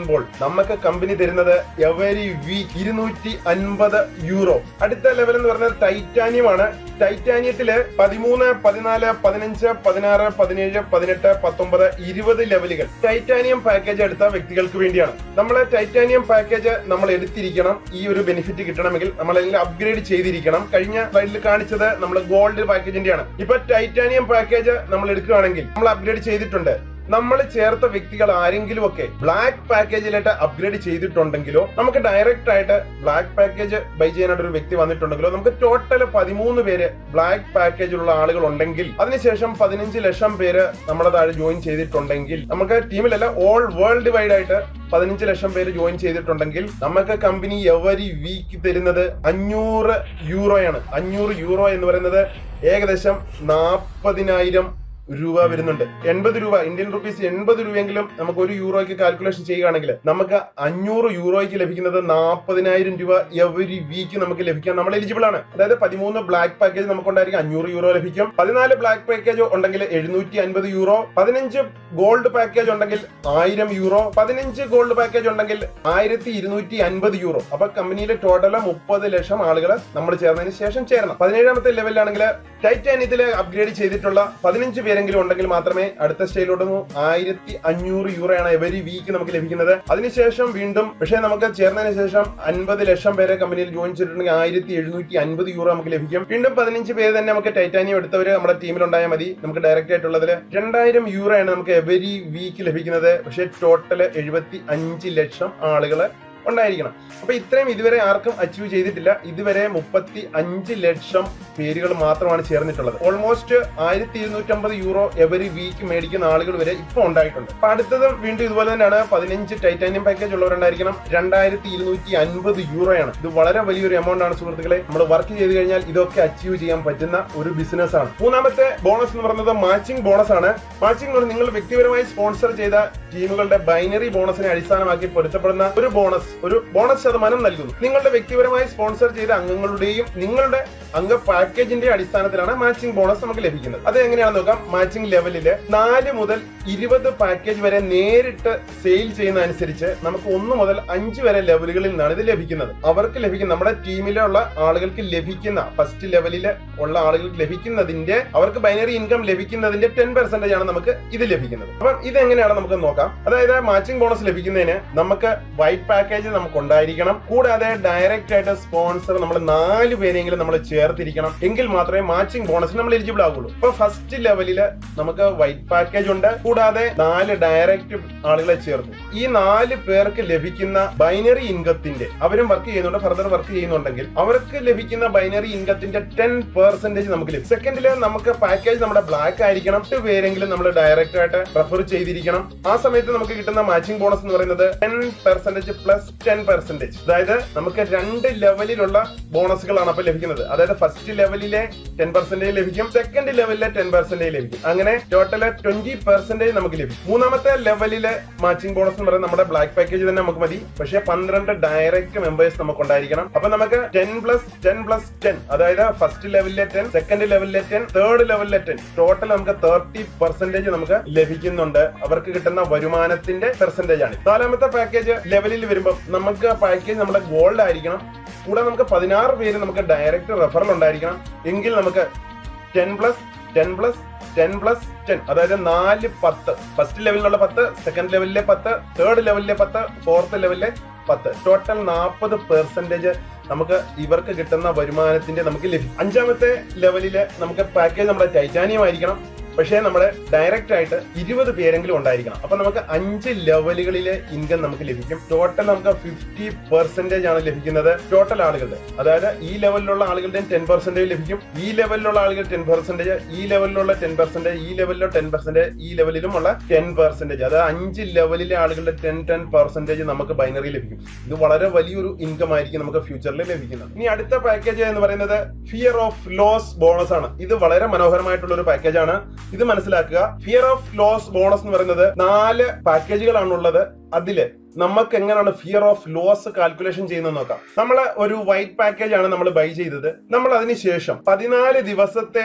ചെയ്യുമ്പോൾ നമുക്ക് കമ്പനി തരുന്നത് എവരി വീക്ക് ഇരുന്നൂറ്റി അൻപത് യൂറോ അടുത്ത ലെവൽ എന്ന് പറഞ്ഞാൽ ടൈറ്റാനിയം ആണ് ടൈറ്റാനിയത്തില് പതിമൂന്ന് പതിനാല് പതിനഞ്ച് പതിനാറ് പതിനേഴ് പതിനെട്ട് പത്തൊമ്പത് ഇരുപത് ലെവലുകൾ ടൈറ്റാനിയം പാക്കേജ് എടുത്ത വ്യക്തികൾക്ക് വേണ്ടിയാണ് നമ്മൾ ടൈറ്റാനിയം പാക്കേജ് നമ്മൾ എടുത്തിരിക്കണം ഈ ഒരു ബെനിഫിറ്റ് കിട്ടണമെങ്കിൽ നമ്മൾ അല്ലെങ്കിൽ അപ്ഗ്രേഡ് ചെയ്തിരിക്കണം കഴിഞ്ഞ സ്ലൈഡിൽ കാണിച്ചത് നമ്മൾ ഗോൾഡ് പാക്കേജിന്റെയാണ് ഇപ്പൊ ടൈറ്റാനിയം പാക്കേജ് നമ്മൾ എടുക്കുകയാണെങ്കിൽ നമ്മൾ അപ്ഗ്രേഡ് ചെയ്തിട്ടുണ്ട് നമ്മൾ ചേർത്ത വ്യക്തികൾ ആരെങ്കിലും ഒക്കെ ബ്ലാക്ക് പാക്കേജിലായിട്ട് അപ്ഗ്രേഡ് ചെയ്തിട്ടുണ്ടെങ്കിലോ നമുക്ക് ഡയറക്റ്റ് ആയിട്ട് ബ്ലാക്ക് പാക്കേജ് ബൈ ചെയ്യാനായിട്ട് ഒരു വ്യക്തി വന്നിട്ടുണ്ടെങ്കിലോ നമുക്ക് ടോട്ടൽ പതിമൂന്ന് പേര് ബ്ലാക്ക് പാക്കേജിലുള്ള ആളുകൾ ഉണ്ടെങ്കിൽ അതിനുശേഷം പതിനഞ്ച് ലക്ഷം പേര് നമ്മുടെ താഴെ ജോയിൻ ചെയ്തിട്ടുണ്ടെങ്കിൽ നമുക്ക് ടീമിലല്ല ഓൾ വേൾഡ് വൈഡ് ആയിട്ട് പതിനഞ്ച് ലക്ഷം പേര് ജോയിൻ ചെയ്തിട്ടുണ്ടെങ്കിൽ നമുക്ക് കമ്പനി എവരി വീക്ക് തരുന്നത് അഞ്ഞൂറ് യൂറോയാണ് അഞ്ഞൂറ് യൂറോ എന്ന് പറയുന്നത് ഏകദേശം നാൽപ്പതിനായിരം രൂപ വരുന്നുണ്ട് എൺപത് രൂപ ഇന്ത്യൻ റുപ്പീസ് എൺപത് രൂപയെങ്കിലും നമുക്ക് ഒരു യൂറോയ്ക്ക് കാൽക്കുലേഷൻ ചെയ്യുകയാണെങ്കിൽ നമുക്ക് അഞ്ഞൂറ് യൂറോയ്ക്ക് ലഭിക്കുന്നത് നാൽപ്പതിനായിരം രൂപ എവരി വീക്ക് നമുക്ക് ലഭിക്കാൻ നമ്മൾ എലിജിബിൾ ആണ് അതായത് പതിമൂന്ന് ബ്ലാക്ക് പാക്കേജ് നമുക്കുണ്ടായിരിക്കും അഞ്ഞൂറ് യൂറോ ലഭിക്കും പതിനാല് ബ്ലാക്ക് പാക്കേജ് ഉണ്ടെങ്കിൽ എഴുന്നൂറ്റി അൻപത് യൂറോ പതിനഞ്ച് ഗോൾഡ് പാക്കേജ് ഉണ്ടെങ്കിൽ ആയിരം യൂറോ പതിനഞ്ച് ഗോൾഡ് പാക്കേജ് ഉണ്ടെങ്കിൽ ആയിരത്തി ഇരുന്നൂറ്റി അൻപത് യൂറോ അപ്പൊ കമ്പനിയിലെ ടോട്ടൽ മുപ്പത് ലക്ഷം ആളുകൾ നമ്മൾ ചേർന്നതിന് ശേഷം ചേരണം പതിനേഴാമത്തെ ലെവലിലാണെങ്കിൽ ടൈറ്റാനിയത്തിൽ അപ്ഗ്രേഡ് ചെയ്തിട്ടുള്ള പതിനഞ്ച് പേരെങ്കിലും ഉണ്ടെങ്കിൽ മാത്രമേ അടുത്ത സ്റ്റേജിലോട്ട് ആയിരത്തി അഞ്ഞൂറ് യൂറോയാണ് എവരി വീക്ക് നമുക്ക് ലഭിക്കുന്നത് അതിനുശേഷം വീണ്ടും പക്ഷേ നമുക്ക് ചേർന്നതിന് ശേഷം അൻപത് ലക്ഷം പേരെ കമ്പനിയിൽ ജോയിൻ ചെയ്തിട്ടുണ്ടെങ്കിൽ ആയിരത്തി എഴുന്നൂറ്റി അൻപത് യൂറോ നമുക്ക് ലഭിക്കും വീണ്ടും പതിനഞ്ച് പേര് തന്നെ നമുക്ക് ടൈറ്റാനിയം എടുത്തവര് നമ്മുടെ ടീമിൽ ഉണ്ടായാൽ മതി നമുക്ക് ഡയറക്റ്റ് ആയിട്ടുള്ളതിൽ രണ്ടായിരം യൂറോ ആണ് നമുക്ക് എവരി വീക്ക് ലഭിക്കുന്നത് പക്ഷേ ടോട്ടൽ എഴുപത്തി അഞ്ച് ലക്ഷം ആളുകള് ഉണ്ടായിരിക്കണം അപ്പൊ ഇത്രയും ഇതുവരെ ആർക്കും അച്ചീവ് ചെയ്തിട്ടില്ല ഇതുവരെ മുപ്പത്തി അഞ്ച് ലക്ഷം പേരുകൾ മാത്രമാണ് ചേർന്നിട്ടുള്ളത് ഓൾമോസ്റ്റ് ആയിരത്തി ഇരുന്നൂറ്റമ്പത് യൂറോ എവരി വീക്ക് മേടിക്കുന്ന ആളുകൾ വരെ ഇപ്പൊ ഉണ്ടായിട്ടുണ്ട് അപ്പൊ അടുത്തതും വീണ്ടും ഇതുപോലെ തന്നെയാണ് പതിനഞ്ച് ടൈറ്റാനിയം പാക്കേജ് ഉള്ളവരുണ്ടായിരിക്കണം രണ്ടായിരത്തി ഇരുന്നൂറ്റി അൻപത് യൂറോയാണ് ഇത് വളരെ വലിയൊരു എമൗണ്ട് ആണ് സുഹൃത്തുക്കളെ നമ്മൾ വർക്ക് ചെയ്ത് കഴിഞ്ഞാൽ ഇതൊക്കെ അച്ചീവ് ചെയ്യാൻ പറ്റുന്ന ഒരു ബിസിനസ് ആണ് മൂന്നാമത്തെ ബോണസ് എന്ന് പറയുന്നത് മാച്ചിങ് ബോണസ് ആണ് മാച്ചിങ് നിങ്ങൾ വ്യക്തിപരമായി സ്പോൺസർ ചെയ്ത ടീമുകളുടെ ബൈനറി ബോണസിനെ അടിസ്ഥാനമാക്കി പൊരുത്തപ്പെടുന്ന ഒരു ബോണസ് ഒരു ബോണസ് ശതമാനം നൽകുന്നു നിങ്ങളുടെ വ്യക്തിപരമായി സ്പോൺസർ ചെയ്ത അംഗങ്ങളുടെയും നിങ്ങളുടെ അംഗ പാക്കേജിന്റെ അടിസ്ഥാനത്തിലാണ് മാച്ചിങ് ബോണസ് നമുക്ക് ലഭിക്കുന്നത് അത് എങ്ങനെയാണെന്ന് നോക്കാം മാച്ചിങ് ലെവലില് നാല് മുതൽ ഇരുപത് പാക്കേജ് വരെ നേരിട്ട് സെയിൽ ചെയ്യുന്ന അനുസരിച്ച് നമുക്ക് ഒന്ന് മുതൽ അഞ്ച് വരെ ലെവലുകളിൽ നിന്നാണ് ഇത് ലഭിക്കുന്നത് അവർക്ക് ലഭിക്കുന്ന നമ്മുടെ ടീമിലുള്ള ആളുകൾക്ക് ലഭിക്കുന്ന ഫസ്റ്റ് ലെവലിൽ ഉള്ള ആളുകൾക്ക് ലഭിക്കുന്നതിന്റെ അവർക്ക് ബൈനറി ഇൻകം ലഭിക്കുന്നതിന്റെ ടെൻ പെർസെന്റേജ് ആണ് നമുക്ക് ഇത് ലഭിക്കുന്നത് അപ്പം ഇത് എങ്ങനെയാണ് നമുക്ക് നോക്കാം അതായത് മാച്ചിങ് ബോണസ് ലഭിക്കുന്നതിന് നമുക്ക് വൈറ്റ് പാക്കേജ് നമുക്ക് ഉണ്ടായിരിക്കണം കൂടാതെ ഡയറക്റ്റ് ആയിട്ട് സ്പോൺസർ നമ്മൾ നാല് പേരെങ്കിലും നമ്മൾ ചേർത്തിരിക്കണം എങ്കിൽ മാത്രമേ മാച്ചിങ് ബോണസിന് നമ്മൾ എലിജിബിൾ ആകുള്ളൂ ഇപ്പൊ ഫസ്റ്റ് ലെവലിൽ നമുക്ക് വൈറ്റ് പാക്കേജ് ഉണ്ട് കൂടാതെ നാല് ഡയറക്റ്റ് ആളുകളെ ചേർത്തു ഈ നാല് പേർക്ക് ലഭിക്കുന്ന ബൈനറി ഇൻകത്തിന്റെ അവരും വർക്ക് ചെയ്യുന്നുണ്ട് ഫർദർ വർക്ക് ചെയ്യുന്നുണ്ടെങ്കിൽ അവർക്ക് ലഭിക്കുന്ന ബൈനറി ഇൻകത്തിന്റെ ടെൻ പെർസെന്റേജ് നമുക്ക് ലഭിക്കും സെക്കൻഡില് നമുക്ക് പാക്കേജ് നമ്മുടെ ബ്ലാക്ക് ആയിരിക്കണം എട്ട് പേരെങ്കിലും നമ്മൾ ഡയറക്റ്റ് ആയിട്ട് റെഫർ ചെയ്തിരിക്കണം ആ സമയത്ത് നമുക്ക് കിട്ടുന്ന മാച്ചിങ് ബോണസ് എന്ന് പറയുന്നത് ten percentage plus ten percentage അതായത് നമുക്ക് രണ്ട് ലെവലിലുള്ള ബോണസുകളാണ് അപ്പൊ ലഭിക്കുന്നത് അതായത് ഫസ്റ്റ് ലെവലിലെ ടെൻ പെർസെന്റേജ് ലഭിക്കും സെക്കൻഡ് ലെവലിലെ ടെൻ പെർസെന്റേജ് ലഭിക്കും അങ്ങനെ ടോട്ടൽ ട്വന്റി പെർസെന്റേജ് നമുക്ക് ലഭിക്കും മൂന്നാമത്തെ ലെവലിലെ മാച്ചിങ് ബോണസ് എന്ന് പറയുന്നത് നമ്മുടെ ബ്ലാക്ക് പാക്കേജ് തന്നെ നമുക്ക് മതി പക്ഷേ പന്ത്രണ്ട് ഡയറക്റ്റ് മെമ്പേഴ്സ് നമുക്ക് ഉണ്ടായിരിക്കണം അപ്പൊ നമുക്ക് ten plus ten plus ten അതായത് ഫസ്റ്റ് ലെവലിലെ ടെൻ സെക്കൻഡ് ലെവലിലെ ടെൻ തേർഡ് ലെവലിലെ ടെൻ ടോട്ടൽ നമുക്ക് തേർട്ടി പെർസെന്റേജ് നമുക്ക് ലഭിക്കുന്നുണ്ട് അവർക്ക് കിട്ടുന്ന വരുമാനത്തിന്റെ പെർസെന്റേജ് ആണ് നാലാമത്തെ പാക്കേജ് ലെവലിൽ വരുമ്പോൾ നമുക്ക് പാക്കേജ് നമ്മുടെ ഗോൾഡ് ആയിരിക്കണം കൂടെ നമുക്ക് പതിനാറ് പേര് നമുക്ക് ഡയറക്റ്റ് റെഫറൽ ഉണ്ടായിരിക്കണം എങ്കിൽ നമുക്ക് ten plus ten plus ten plus ten അതായത് നാല് പത്ത് ഫസ്റ്റ് ലെവലിലുള്ള പത്ത് സെക്കൻഡ് ലെവലിലെ പത്ത് തേർഡ് ലെവലിലെ പത്ത് ഫോർത്ത് ലെവലിലെ പത്ത് ടോട്ടൽ നാൽപ്പത് പെർസെന്റേജ് നമുക്ക് ഇവർക്ക് കിട്ടുന്ന വരുമാനത്തിന്റെ നമുക്ക് ലഭിക്കും അഞ്ചാമത്തെ ലെവലില് നമുക്ക് പാക്കേജ് നമ്മുടെ ടൈറ്റാനിയം ആയിരിക്കണം പക്ഷേ നമ്മുടെ ഡയറക്റ്റ് ആയിട്ട് ഇരുപത് പേരെങ്കിലും ഉണ്ടായിരിക്കണം അപ്പൊ നമുക്ക് അഞ്ച് ലെവലുകളിലെ ഇൻകം നമുക്ക് ലഭിക്കും ടോട്ടൽ നമുക്ക് ഫിഫ്റ്റി പെർസെന്റേജ് ആണ് ലഭിക്കുന്നത് ടോട്ടൽ ആളുകളുടെ അതായത് ഈ ലെവലിലുള്ള ആളുകളുടെ ടെൻ പെർസെന്റേജ് ലഭിക്കും ഈ ലെവലിലുള്ള ആളുകൾ ടെൻ പെർസെന്റേജ് ഈ ലെവലിലുള്ള ടെൻ പെർസെന്റേജ് ഈ ലെവലിലെ ടെൻ പെർസെന്റേജ് ഈ ലെവലിലുമുള്ള ടെൻ പെർസെന്റേജ് അതായത് അഞ്ച് ലെവലിലെ ആളുകളുടെ ടെൻ ടെൻ പെർസെന്റേജ് നമുക്ക് ബൈനറി ലഭിക്കും ഇത് വളരെ വലിയൊരു ഇൻകം ആയിരിക്കും നമുക്ക് ഫ്യൂച്ചറിൽ ലഭിക്കുന്നത് ഇനി അടുത്ത പാക്കേജ് എന്ന് പറയുന്നത് ഫിയർ ഓഫ് ലോസ് ബോണസ് ആണ് ഇത് വളരെ മനോഹരമായിട്ടുള്ള ഒരു പാക്കേജ് ആണ് ഇത് മനസ്സിലാക്കുക ഫിയർ ഓഫ് ലോസ് ബോണസ് എന്ന് പറയുന്നത് നാല് പാക്കേജുകളാണുള്ളത് അതില് നമുക്ക് എങ്ങനെയാണ് ഫിയർ ഓഫ് ലോസ് കാൽക്കുലേഷൻ ചെയ്യുന്നത് നോക്കാം നമ്മൾ ഒരു വൈറ്റ് പാക്കേജ് ആണ് നമ്മൾ ബൈ ചെയ്തത് നമ്മൾ അതിനുശേഷം പതിനാല് ദിവസത്തെ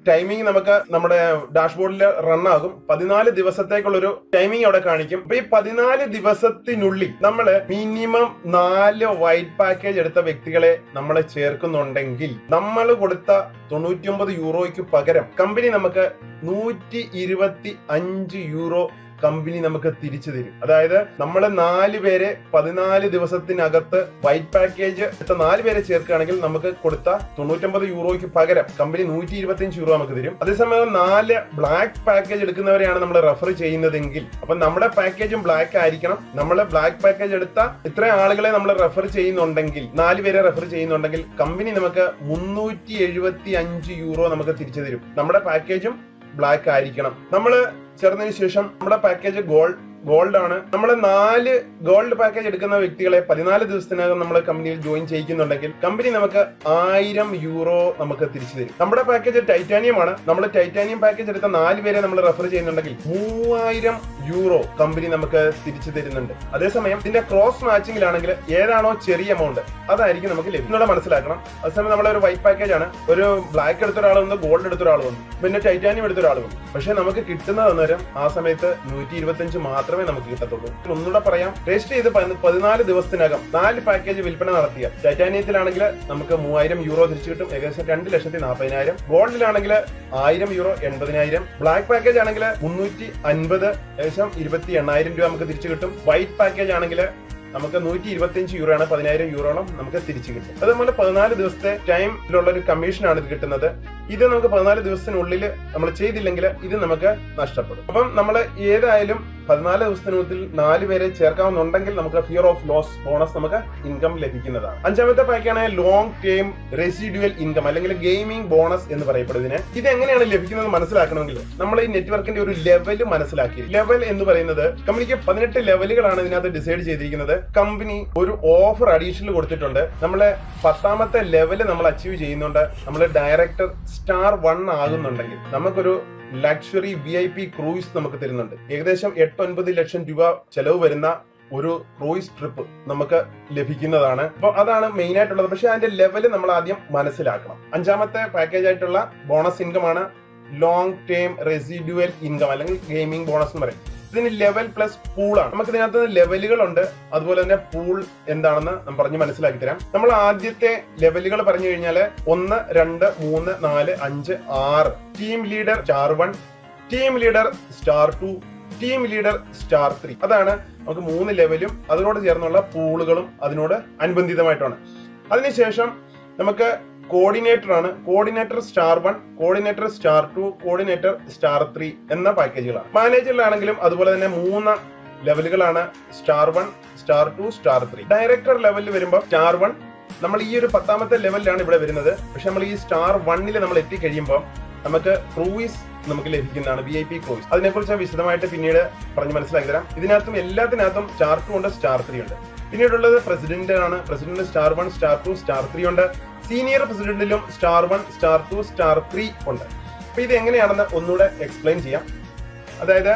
ടൈമിംഗ് നമുക്ക് നമ്മുടെ ഡാഷ്ബോർഡിൽ റൺ ആകും പതിനാല് ദിവസത്തേക്കുള്ളൊരു ടൈമിംഗ് അവിടെ കാണിക്കും അപ്പൊ ഈ പതിനാല് ദിവസത്തിനുള്ളിൽ നമ്മൾ മിനിമം നാല് വൈറ്റ് പാക്കേജ് എടുത്ത വ്യക്തികളെ നമ്മൾ ചേർക്കുന്നുണ്ടെങ്കിൽ നമ്മൾ കൊടുത്ത തൊണ്ണൂറ്റി യൂറോയ്ക്ക് പകരം കമ്പനി നമുക്ക് നൂറ്റി ഇരുപത്തി അഞ്ച് യൂറോ കമ്പനി നമുക്ക് തിരിച്ചു തരും അതായത് നമ്മൾ നാല് പേരെ പതിനാല് ദിവസത്തിനകത്ത് വൈറ്റ് പാക്കേജ് എടുത്ത നാല് പേരെ ചേർക്കുകയാണെങ്കിൽ നമുക്ക് കൊടുത്ത തൊണ്ണൂറ്റൊമ്പത് യൂറോയ്ക്ക് പകരം കമ്പനി നൂറ്റി ഇരുപത്തിയഞ്ച് യൂറോ നമുക്ക് തരും അതേസമയം നാല് ബ്ലാക്ക് പാക്കേജ് എടുക്കുന്നവരെയാണ് നമ്മൾ റെഫർ ചെയ്യുന്നതെങ്കിൽ അപ്പൊ നമ്മുടെ പാക്കേജും ബ്ലാക്ക് ആയിരിക്കണം നമ്മൾ ബ്ലാക്ക് പാക്കേജ് എടുത്ത ഇത്ര ആളുകളെ നമ്മൾ റെഫർ ചെയ്യുന്നുണ്ടെങ്കിൽ നാല് പേരെ റെഫർ ചെയ്യുന്നുണ്ടെങ്കിൽ കമ്പനി നമുക്ക് മുന്നൂറ്റി എഴുപത്തി അഞ്ച് യൂറോ നമുക്ക് തിരിച്ചു തരും നമ്മുടെ പാക്കേജും ബ്ലാക്ക് ആയിരിക്കണം നമ്മൾ ചേർന്നതിന് ശേഷം നമ്മുടെ പാക്കേജ് ഗോൾഡ് ഗോൾഡ് ആണ് നമ്മൾ നാല് ഗോൾഡ് പാക്കേജ് എടുക്കുന്ന വ്യക്തികളെ പതിനാല് ദിവസത്തിനകം നമ്മൾ കമ്പനിയിൽ ജോയിൻ ചെയ്യിക്കുന്നുണ്ടെങ്കിൽ കമ്പനി നമുക്ക് ആയിരം യൂറോ നമുക്ക് തിരിച്ചു തരും നമ്മുടെ പാക്കേജ് ടൈറ്റാനിയം ആണ് നമ്മൾ ടൈറ്റാനിയം പാക്കേജ് എടുത്ത നാല് പേരെ നമ്മൾ റെഫർ ചെയ്യുന്നുണ്ടെങ്കിൽ മൂവായിരം യൂറോ കമ്പനി നമുക്ക് തിരിച്ചു തരുന്നുണ്ട് അതേസമയം ഇതിന്റെ ക്രോസ് മാച്ചിങ്ങിലാണെങ്കിൽ ഏതാണോ ചെറിയ എമൗണ്ട് അതായിരിക്കും നമുക്ക് ലഭിക്കുന്നത് മനസ്സിലാക്കണം അതേസമയം നമ്മൾ ഒരു വൈറ്റ് പാക്കേജ് ആണ് ഒരു ബ്ലാക്ക് എടുത്ത ഒരാൾ വന്നു ഗോൾഡ് എടുത്ത ഒരാൾ വന്നു പിന്നെ ടൈറ്റാനിയം എടുത്ത ഒരാൾ വന്നു പക്ഷെ നമുക്ക് കിട്ടുന്നത് അന്നേരം ആ സമയത്ത് നൂറ്റി ഇരുപത്തി മാത്രമേ നമുക്ക് കിട്ടത്തുള്ളൂ ഒന്നുകൂടെ പറയാം രജിസ്റ്റർ ചെയ്ത് പതിന- പതിനാല് ദിവസത്തിനകം നാല് പാക്കേജ് വിൽപ്പന നടത്തിയ ടൈറ്റാനിയത്തിലാണെങ്കിൽ നമുക്ക് മൂവായിരം യൂറോ തിരിച്ചു കിട്ടും ഏകദേശം രണ്ട് ലക്ഷത്തി നാൽപ്പതിനായിരം ഗോൾഡിലാണെങ്കിൽ ആയിരം യൂറോ എൺപതിനായിരം ബ്ലാക്ക് പാക്കേജ് ആണെങ്കിൽ മുന്നൂറ്റി അൻപത് ഏകദേശം ഇരുപത്തി എണ്ണായിരം രൂപ നമുക്ക് തിരിച്ചു കിട്ടും വൈറ്റ് പാക്കേജ് ആണെങ്കിൽ നമുക്ക് നൂറ്റി ഇരുപത്തിയഞ്ച് യൂറോ ആണ് പതിനായിരം യൂറോളം നമുക്ക് തിരിച്ചു കിട്ടും അതുപോലെ പതിനാല് ദിവസത്തെ ടൈമിലുള്ള ഒരു കമ്മീഷനാണ് ഇത് കിട്ടുന്നത് ഇത് നമുക്ക് പതിനാല് ദിവസത്തിനുള്ളിൽ നമ്മൾ ചെയ്തില്ലെങ്കിൽ ഇത് നമുക്ക് നഷ്ടപ്പെടും അപ്പം നമ്മൾ ഏതായാലും പതിനാല് ദിവസത്തിനുള്ളിൽ നാല് പേരെ ചേർക്കാവുന്നുണ്ടെങ്കിൽ നമുക്ക് ഫിയർ ഓഫ് ലോസ് ബോണസ് നമുക്ക് ഇൻകം ലഭിക്കുന്നതാണ് അഞ്ചാമത്തെ പാക്കാണ് ലോങ് ടേം റെസിഡ്യുവൽ ഇൻകം അല്ലെങ്കിൽ ഗെയിമിംഗ് ബോണസ് എന്ന് പറയപ്പെടുന്നതിന് ഇത് എങ്ങനെയാണ് ലഭിക്കുന്നത് മനസ്സിലാക്കണമെങ്കിൽ നമ്മൾ ഈ നെറ്റ്വർക്കിന്റെ ഒരു ലെവൽ മനസ്സിലാക്കി ലെവൽ എന്ന് പറയുന്നത് കമ്പനിക്ക് പതിനെട്ട് ലെവലുകളാണ് ഇതിനകത്ത് ഡിസൈഡ് ചെയ്തിരിക്കുന്നത് കമ്പനി ഒരു ഓഫർ അഡീഷണൽ കൊടുത്തിട്ടുണ്ട് നമ്മളെ പത്താമത്തെ ലെവല് നമ്മൾ അച്ചീവ് ചെയ്യുന്നുണ്ട് നമ്മൾ ഡയറക്ടർ സ്റ്റാർ വൺ ആകുന്നുണ്ടെങ്കിൽ നമുക്കൊരു luxury V I P cruise നമുക്ക് തരുന്നുണ്ട് ഏകദേശം എട്ട് ഒൻപത് ലക്ഷം രൂപ ചെലവ് വരുന്ന ഒരു ക്രൂയിസ് ട്രിപ്പ് നമുക്ക് ലഭിക്കുന്നതാണ് അപ്പൊ അതാണ് മെയിൻ ആയിട്ടുള്ളത് പക്ഷെ അതിന്റെ ലെവല് നമ്മൾ ആദ്യം മനസ്സിലാക്കണം അഞ്ചാമത്തെ പാക്കേജ് ആയിട്ടുള്ള ബോണസ് ഇൻകം ആണ് ലോങ് ടേം റെസിഡ്യുവൽ ഇൻകം അല്ലെങ്കിൽ ഗെയിമിംഗ് ബോണസ് എന്ന് പറയും ഇതിന് ലെവൽ പ്ലസ് പൂൾ ആണ് നമുക്ക് ഇതിനകത്ത് ലെവലുകളുണ്ട് അതുപോലെ തന്നെ പൂൾ എന്താണെന്ന് ഞാൻ പറഞ്ഞ് മനസ്സിലാക്കി തരാം നമ്മൾ ആദ്യത്തെ ലെവലുകൾ പറഞ്ഞു കഴിഞ്ഞാൽ ഒന്ന് രണ്ട് മൂന്ന് നാല് അഞ്ച് ആറ് team leader star one team leader star two team leader star three അതാണ് നമുക്ക് മൂന്ന് ലെവലും അതിനോട് ചേർന്നുള്ള പൂളുകളും അതിനോട് അനുബന്ധിതമായിട്ടാണ് അതിനുശേഷം നമുക്ക് കോർഡിനേറ്റർ ആണ് coordinator star one coordinator star two coordinator star three എന്ന പാക്കേജുകളാണ് മാനേജറിലാണെങ്കിലും അതുപോലെ തന്നെ മൂന്ന് ലെവലുകളാണ് star one star two star three director ലെവലിൽ വരുമ്പോൾ സ്റ്റാർ വൺ നമ്മൾ ഈ ഒരു പത്താമത്തെ ലെവലിലാണ് ഇവിടെ വരുന്നത് പക്ഷെ നമ്മൾ ഈ സ്റ്റാർ വണ്ണിൽ നമ്മൾ എത്തിക്കഴിയുമ്പോൾ നമുക്ക് ക്രൂയിസ് നമുക്ക് ലഭിക്കുന്നതാണ് വി ഐ പി ക്രൂയിസ് അതിനെക്കുറിച്ച് വിശദമായിട്ട് പിന്നീട് പറഞ്ഞ് മനസ്സിലാക്കി തരാം ഇതിനകത്തും എല്ലാത്തിനകത്തും സ്റ്റാർ ടു ഉണ്ട് സ്റ്റാർ ത്രീ ഉണ്ട് പിന്നീടുള്ളത് പ്രസിഡന്റ് ആണ് president star one star two star three ഉണ്ട് സീനിയർ പ്രസിഡന്റിലും star one star two star three ഉണ്ട് അപ്പൊ ഇത് എങ്ങനെയാണെന്ന് ഒന്നുകൂടെ എക്സ്പ്ലെയിൻ ചെയ്യാം അതായത്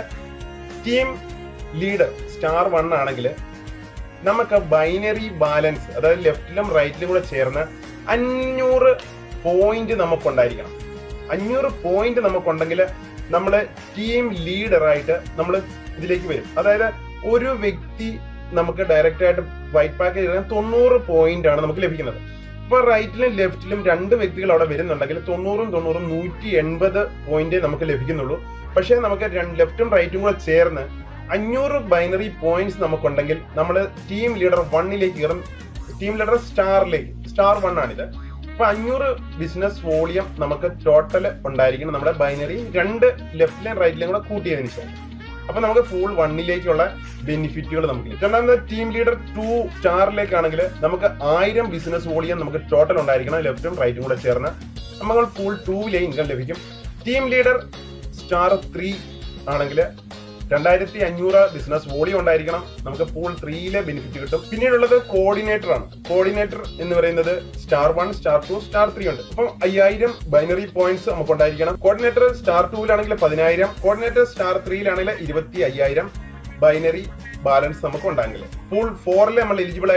ടീം ലീഡർ സ്റ്റാർ വൺ ആണെങ്കിൽ നമുക്ക് ബൈനറി ബാലൻസ് അതായത് ലെഫ്റ്റിലും റൈറ്റിലും കൂടെ ചേർന്ന് അഞ്ഞൂറ് പോയിന്റ് നമുക്കുണ്ടായിരിക്കണം അഞ്ഞൂറ് പോയിന്റ് നമുക്കുണ്ടെങ്കിൽ നമ്മൾ ടീം ലീഡറായിട്ട് നമ്മൾ ഇതിലേക്ക് വരും അതായത് ഒരു വ്യക്തി നമുക്ക് ഡയറക്റ്റ് ആയിട്ട് വൈറ്റ് പാക്കേജ് എടുക്കാൻ തൊണ്ണൂറ് പോയിന്റ് ആണ് നമുക്ക് ലഭിക്കുന്നത് ഇപ്പൊ റൈറ്റിലും ലെഫ്റ്റിലും രണ്ട് വ്യക്തികൾ അവിടെ വരുന്നുണ്ടെങ്കിൽ തൊണ്ണൂറും തൊണ്ണൂറും നൂറ്റി എൺപത് പോയിന്റ് നമുക്ക് ലഭിക്കുന്നുള്ളൂ പക്ഷേ നമുക്ക് ലെഫ്റ്റും റൈറ്റും കൂടെ ചേർന്ന് അഞ്ഞൂറ് ബൈനറി പോയിന്റ്സ് നമുക്കുണ്ടെങ്കിൽ നമ്മൾ ടീം ലീഡർ വണ്ണിലേക്ക് കയറും ടീം ലീഡർ സ്റ്റാറിലേക്ക് സ്റ്റാർ വൺ ആണിത് അപ്പൊ അഞ്ഞൂറ് ബിസിനസ് വോളിയം നമുക്ക് ടോട്ടൽ ഉണ്ടായിരിക്കണം നമ്മുടെ ബൈനറി രണ്ട് ലെഫ്റ്റിലെയും റൈറ്റിലെയും കൂടെ കൂട്ടിയതിനു ശേഷം അപ്പൊ നമുക്ക് ഫുൾ വണ്ണിലേക്കുള്ള ബെനിഫിറ്റുകൾ നമുക്ക് കിട്ടും രണ്ടാമത് ടീം ലീഡർ ടു സ്റ്റാറിലേക്കാണെങ്കിൽ നമുക്ക് ആയിരം ബിസിനസ് വോളിയം നമുക്ക് ടോട്ടൽ ഉണ്ടായിരിക്കണം ലെഫ്റ്റും റൈറ്റും കൂടെ ചേർന്ന് നമ്മൾ ഫുൾ ടൂവിലെ ഇൻകം ലഭിക്കും ടീം ലീഡർ സ്റ്റാർ ത്രീ ആണെങ്കിൽ രണ്ടായിരത്തി അഞ്ഞൂറ് ബിസിനസ് വോളിയം ഉണ്ടായിരിക്കണം നമുക്ക് പൂൾ ത്രീയിലെ ബെനിഫിറ്റ് കിട്ടും പിന്നീടുള്ളത് കോർഡിനേറ്റർ ആണ് കോർഡിനേറ്റർ എന്ന് പറയുന്നത് star one star two star three ഉണ്ട് അപ്പം അയ്യായിരം ബൈനറി പോയിന്റ്സ് നമുക്ക് ഉണ്ടായിരിക്കണം കോർഡിനേറ്റർ സ്റ്റാർ ടൂവിലാണെങ്കിൽ പതിനായിരം കോർഡിനേറ്റർ സ്റ്റാർ ത്രീയിലാണെങ്കിൽ ഇരുപത്തി അയ്യായിരം ബൈനറി ബാലൻസ് നമുക്ക് ഉണ്ടാകില്ല പൂൾ ഫോറിൽ നമ്മൾ എലിജിബിൾ ആയി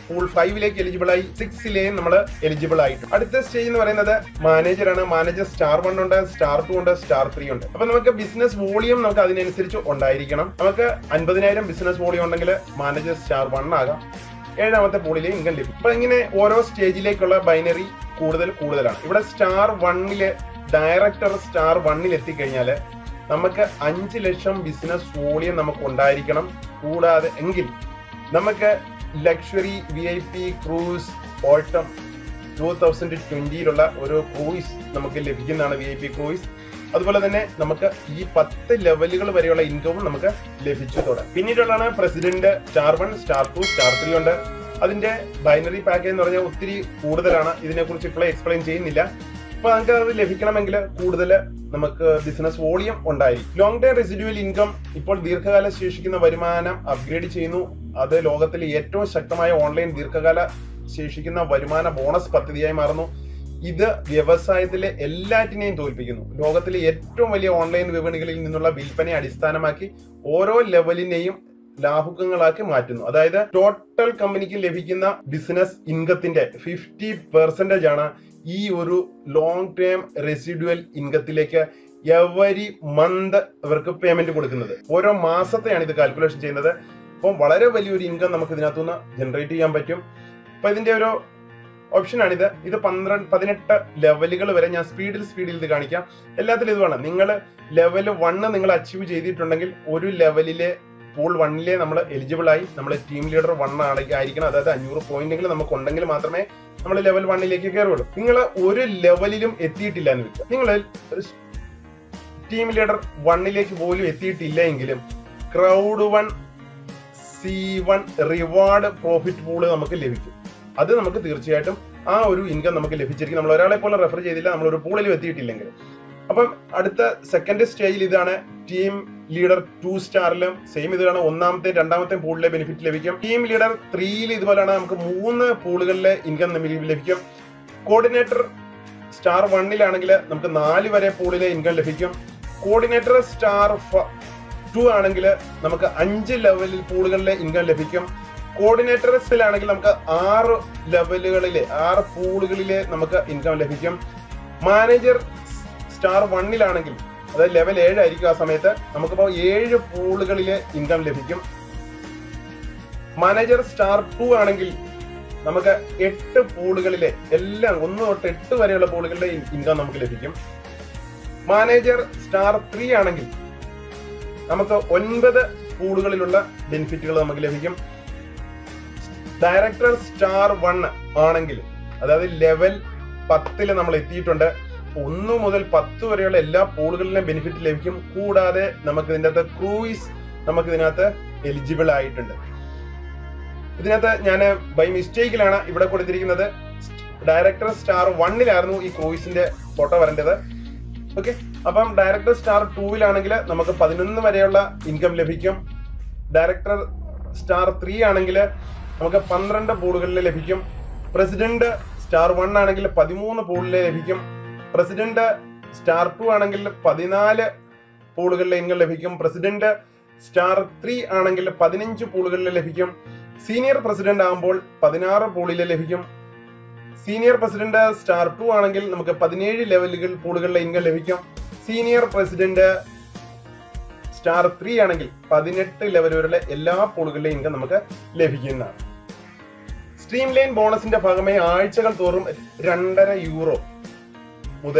പൂൾ ഫൈവിലേക്ക് എലിജിബിൾ ആയി സിക്സിലെയും നമ്മൾ എലിജിബിൾ ആയിട്ട് അടുത്ത സ്റ്റേജ് എന്ന് പറയുന്നത് മാനേജർ ആണ് മാനേജർ സ്റ്റാർ വൺ ഉണ്ട് സ്റ്റാർ ടു ഉണ്ട് സ്റ്റാർ ത്രീ ഉണ്ട് അപ്പൊ നമുക്ക് ബിസിനസ് വോളിയം നമുക്ക് അതിനനുസരിച്ച് ഉണ്ടായിരിക്കണം നമുക്ക് അൻപതിനായിരം ബിസിനസ് വോളിയം ഉണ്ടെങ്കിൽ മാനേജർ സ്റ്റാർ വൺ ആകാം ഏഴാമത്തെ പൂളിലെ ഇൻകം ലഭിക്കും അപ്പൊ ഇങ്ങനെ ഓരോ സ്റ്റേജിലേക്കുള്ള ബൈനറി കൂടുതൽ കൂടുതലാണ് ഇവിടെ സ്റ്റാർ വണ്ണില് ഡയറക്ടർ സ്റ്റാർ വണ്ണിൽ എത്തിക്കഴിഞ്ഞാല് നമുക്ക് അഞ്ച് ലക്ഷം ബിസിനസ് വോളിയം നമുക്ക് ഉണ്ടായിരിക്കണം കൂടാതെ എങ്കിൽ നമുക്ക് luxury V I P cruise autumn two thousand ട്വന്റിയിലുള്ള ഒരു ക്രൂയിസ് നമുക്ക് ലഭിക്കുന്നതാണ് വി ഐ പി ക്രൂയിസ് അതുപോലെ തന്നെ നമുക്ക് ഈ പത്ത് ലെവലുകൾ വരെയുള്ള ഇൻകവും നമുക്ക് ലഭിച്ചു തുടങ്ങും പിന്നീടുള്ളതാണ് president star one star two star three ഉണ്ട് അതിന്റെ ബൈനറി പാക്കേജ് എന്ന് പറഞ്ഞാൽ ഒത്തിരി കൂടുതലാണ് ഇതിനെക്കുറിച്ച് ഇപ്പോൾ എക്സ്പ്ലെയിൻ ചെയ്യുന്നില്ല അപ്പൊ നമുക്ക് അത് ലഭിക്കണമെങ്കിൽ കൂടുതൽ നമുക്ക് ബിസിനസ് വോളിയം ഉണ്ടായിരിക്കും ലോങ് ടൈം റെസിഡ്യൂവൽ ഇൻകം ഇപ്പോൾ ദീർഘകാല ശേഷിക്കുന്ന വരുമാനം അപ്ഗ്രേഡ് ചെയ്യുന്നു അത് ലോകത്തിലെ ഏറ്റവും ശക്തമായ ഓൺലൈൻ ദീർഘകാല ശേഷിക്കുന്ന വരുമാന ബോണസ് പദ്ധതിയായി മാറുന്നു ഇത് വ്യവസായത്തിലെ എല്ലാറ്റിനെയും തോൽപ്പിക്കുന്നു ലോകത്തിലെ ഏറ്റവും വലിയ ഓൺലൈൻ വിപണികളിൽ നിന്നുള്ള വിൽപ്പനയെ അടിസ്ഥാനമാക്കി ഓരോ ലെവലിനെയും ലാഭുക്കങ്ങളാക്കി മാറ്റുന്നു അതായത് ടോട്ടൽ കമ്പനിക്ക് ലഭിക്കുന്ന ബിസിനസ് ഇൻകത്തിന്റെ ഫിഫ്റ്റി പെർസെന്റേജ് ആണ് ഈ ഒരു ലോങ് ടേം റെസിഡ്യുവൽ ഇൻകത്തിലേക്ക് എവരി മന്ത് ഇവർക്ക് പേയ്മെന്റ് കൊടുക്കുന്നത് ഓരോ മാസത്തെയാണ് ഇത് കാൽക്കുലേഷൻ ചെയ്യുന്നത് അപ്പം വളരെ വലിയൊരു ഇൻകം നമുക്ക് ഇതിനകത്തുനിന്ന് ജനറേറ്റ് ചെയ്യാൻ പറ്റും അപ്പൊ ഇതിന്റെ ഒരു ഓപ്ഷനാണിത് ഇത് പന്ത്രണ്ട് പതിനെട്ട് ലെവലുകൾ വരെ ഞാൻ സ്പീഡിൽ സ്പീഡിൽ ഇത് കാണിക്കാം എല്ലാത്തിലും ഇത് വേണം നിങ്ങൾ ലെവൽ വണ്ണ് നിങ്ങൾ അച്ചീവ് ചെയ്തിട്ടുണ്ടെങ്കിൽ ഒരു ലെവലിലെ പൂൾ വണ്ണിലെ നമ്മൾ എലിജിബിൾ ആയി നമ്മൾ ടീം ലീഡർ വൺ ആയിരിക്കണം അതായത് അഞ്ഞൂറ് പോയിന്റെങ്കിലും നമുക്ക് ഉണ്ടെങ്കിൽ മാത്രമേ നമ്മൾ ലെവൽ വണ്ണിലേക്ക് കയറുള്ളൂ നിങ്ങൾ ഒരു ലെവലിലും എത്തിയിട്ടില്ല എന്ന് വെച്ചാൽ നിങ്ങൾ ടീം ലീഡർ വണ്ണിലേക്ക് പോലും എത്തിയിട്ടില്ല എങ്കിലും crowd one C one reward profit pool നമുക്ക് ലഭിക്കും അത് നമുക്ക് തീർച്ചയായിട്ടും ആ ഒരു ഇൻകം നമുക്ക് ലഭിച്ചിരിക്കും നമ്മൾ ഒരാളെ പോലെ റെഫർ ചെയ്തില്ല നമ്മൾ ഒരു പൂളിലും എത്തിയിട്ടില്ലെങ്കിൽ അപ്പം അടുത്ത സെക്കൻഡ് സ്റ്റേജിൽ ഇതാണ് ടീം ലീഡർ ടു സ്റ്റാറിലും സെയിം ഇതാണ് ഒന്നാമത്തെ രണ്ടാമത്തെ പൂളിലെ ബെനിഫിറ്റ് ലഭിക്കും ടീം ലീഡർ ത്രീയിൽ ഇതുപോലെയാണ് നമുക്ക് മൂന്ന് പൂളുകളിലെ ഇൻകം ലഭിക്കും കോർഡിനേറ്റർ സ്റ്റാർ വണ്ണിലാണെങ്കിൽ നമുക്ക് നാല് വരെ പൂളിലെ ഇൻകം ലഭിക്കും കോർഡിനേറ്റർ സ്റ്റാർ ടു ആണെങ്കിൽ നമുക്ക് അഞ്ച് ലെവലിൽ പൂളുകളിലെ ഇൻകം ലഭിക്കും കോർഡിനേറ്റർസിലാണെങ്കിൽ നമുക്ക് ആറ് ലെവലുകളിലെ ആറ് പൂളുകളിലെ നമുക്ക് ഇൻകം ലഭിക്കും മാനേജർ സ്റ്റാർ വണ്ണിലാണെങ്കിൽ അതായത് ലെവൽ ഏഴായിരിക്കും ആ സമയത്ത് നമുക്കിപ്പോൾ ഏഴ് പൂളുകളിലെ ഇൻകം ലഭിക്കും മാനേജർ സ്റ്റാർ ടു ആണെങ്കിൽ നമുക്ക് എട്ട് പൂളുകളിലെ എല്ലാം ഒന്ന് തൊട്ട് എട്ട് വരെയുള്ള പൂളുകളിലെ ഇൻകം നമുക്ക് ലഭിക്കും മാനേജർ സ്റ്റാർ ത്രീ ആണെങ്കിൽ നമുക്ക് ഒൻപത് പൂളുകളിലുള്ള ബെനിഫിറ്റുകൾ നമുക്ക് ലഭിക്കും ഡയറക്ടർ സ്റ്റാർ വൺ ആണെങ്കിൽ അതായത് ലെവൽ പത്തില് നമ്മൾ എത്തിയിട്ടുണ്ട് ഒന്ന് മുതൽ പത്ത് വരെയുള്ള എല്ലാ പൂളുകളിലും ബെനിഫിറ്റ് ലഭിക്കും കൂടാതെ നമുക്ക് ഇതിന്റെ അകത്ത് ക്രൂയിസ് നമുക്ക് ഇതിനകത്ത് എലിജിബിൾ ആയിട്ടുണ്ട് ഇതിനകത്ത് ഞാൻ ബൈ മിസ്റ്റേക്കിലാണ് ഇവിടെ കൊടുത്തിരിക്കുന്നത് ഡയറക്ടർ സ്റ്റാർ വണ്ണിലായിരുന്നു ഈ ക്രൂയിസിന്റെ ഫോട്ടോ വരേണ്ടത് ഓക്കെ അപ്പം ഡയറക്ടർ സ്റ്റാർ ടൂവിലാണെങ്കിൽ നമുക്ക് പതിനൊന്ന് വരെയുള്ള ഇൻകം ലഭിക്കും ഡയറക്ടർ സ്റ്റാർ ത്രീ ആണെങ്കിൽ നമുക്ക് പന്ത്രണ്ട് പൂളുകളിൽ ലഭിക്കും പ്രസിഡന്റ് സ്റ്റാർ വൺ ആണെങ്കിൽ പതിമൂന്ന് പൂളിൽ ലഭിക്കും പ്രസിഡന്റ് സ്റ്റാർ ടു ആണെങ്കിൽ പതിനാല് പൂളുകളിലെ ഇൻകം ലഭിക്കും പ്രസിഡന്റ് സ്റ്റാർ ത്രീ ആണെങ്കിൽ പതിനഞ്ച് പൂളുകളിൽ ലഭിക്കും സീനിയർ പ്രസിഡന്റ് ആകുമ്പോൾ പതിനാറ് പൂളിൽ ലഭിക്കും സീനിയർ പ്രസിഡന്റ് സ്റ്റാർ ടു ആണെങ്കിൽ നമുക്ക് പതിനേഴ് ലെവലുകൾ പൂളുകളിലെ ഇൻകം ലഭിക്കും സീനിയർ പ്രസിഡന്റ് സ്റ്റാർ ത്രീ ആണെങ്കിൽ പതിനെട്ട് ലെവൽ വരെയുള്ള എല്ലാ പൂളുകളിലെ ഇൻകം നമുക്ക് ലഭിക്കുന്നതാണ് സ്ട്രീം ലൈൻ ബോണസിന്റെ ഭാഗമായി ആഴ്ചകൾ തോറും രണ്ടര യൂറോ മുതൽ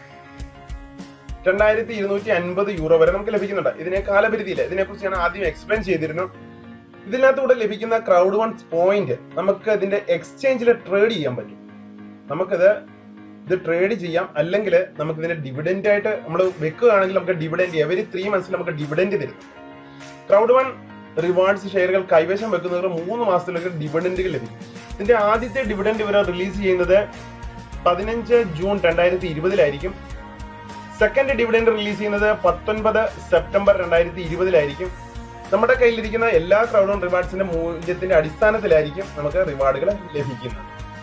രണ്ടായിരത്തി ഇരുന്നൂറ്റി അൻപത് യൂറോ വരെ നമുക്ക് ലഭിക്കുന്നുണ്ട് ഇതിനെ കാലപരിധിയില്ല ഇതിനെക്കുറിച്ച് ഞാൻ ആദ്യം എക്സ്പ്ലെയിൻ ചെയ്തിരുന്നു ഇതിനകത്തൂടെ ലഭിക്കുന്ന ക്രൗഡ് വൺ പോയിന്റ് നമുക്ക് ഇതിന്റെ എക്സ്ചേഞ്ചിൽ ട്രേഡ് ചെയ്യാൻ പറ്റും നമുക്കിത് ഇത് ട്രേഡ് ചെയ്യാം അല്ലെങ്കിൽ നമുക്ക് ഇതിന്റെ ഡിവിഡൻഡ് ആയിട്ട് നമ്മൾ വെക്കുകയാണെങ്കിൽ നമുക്ക് ഡിവിഡൻഡ് എവരി ത്രീ മന്ത്സിൽ നമുക്ക് ഡിവിഡൻഡ് തരും ക്രൗഡ് വൺ റിവാർഡ്സ് ഷെയറുകൾ കൈവശം വെക്കുന്നവർ മൂന്ന് മാസത്തിലേക്ക് ഡിവിഡൻഡുകൾ ലഭിക്കും ഇതിന്റെ ആദ്യത്തെ ഡിവിഡൻഡ് ഇവർ റിലീസ് ചെയ്യുന്നത് പതിനഞ്ച് ജൂൺ രണ്ടായിരത്തി ഇരുപതിലായിരിക്കും സെക്കൻഡ് ഡിവിഡൻഡ് റിലീസ് ചെയ്യുന്നത് പത്തൊൻപത് സെപ്റ്റംബർ രണ്ടായിരത്തി ഇരുപതിലായിരിക്കും നമ്മുടെ കയ്യിലിരിക്കുന്ന എല്ലാ ക്രൗഡ് ഓൺ റിവാർഡ്സിന്റെ മൂല്യത്തിന്റെ അടിസ്ഥാനത്തിലായിരിക്കും നമുക്ക് റിവാർഡുകൾ ലഭിക്കുന്നത്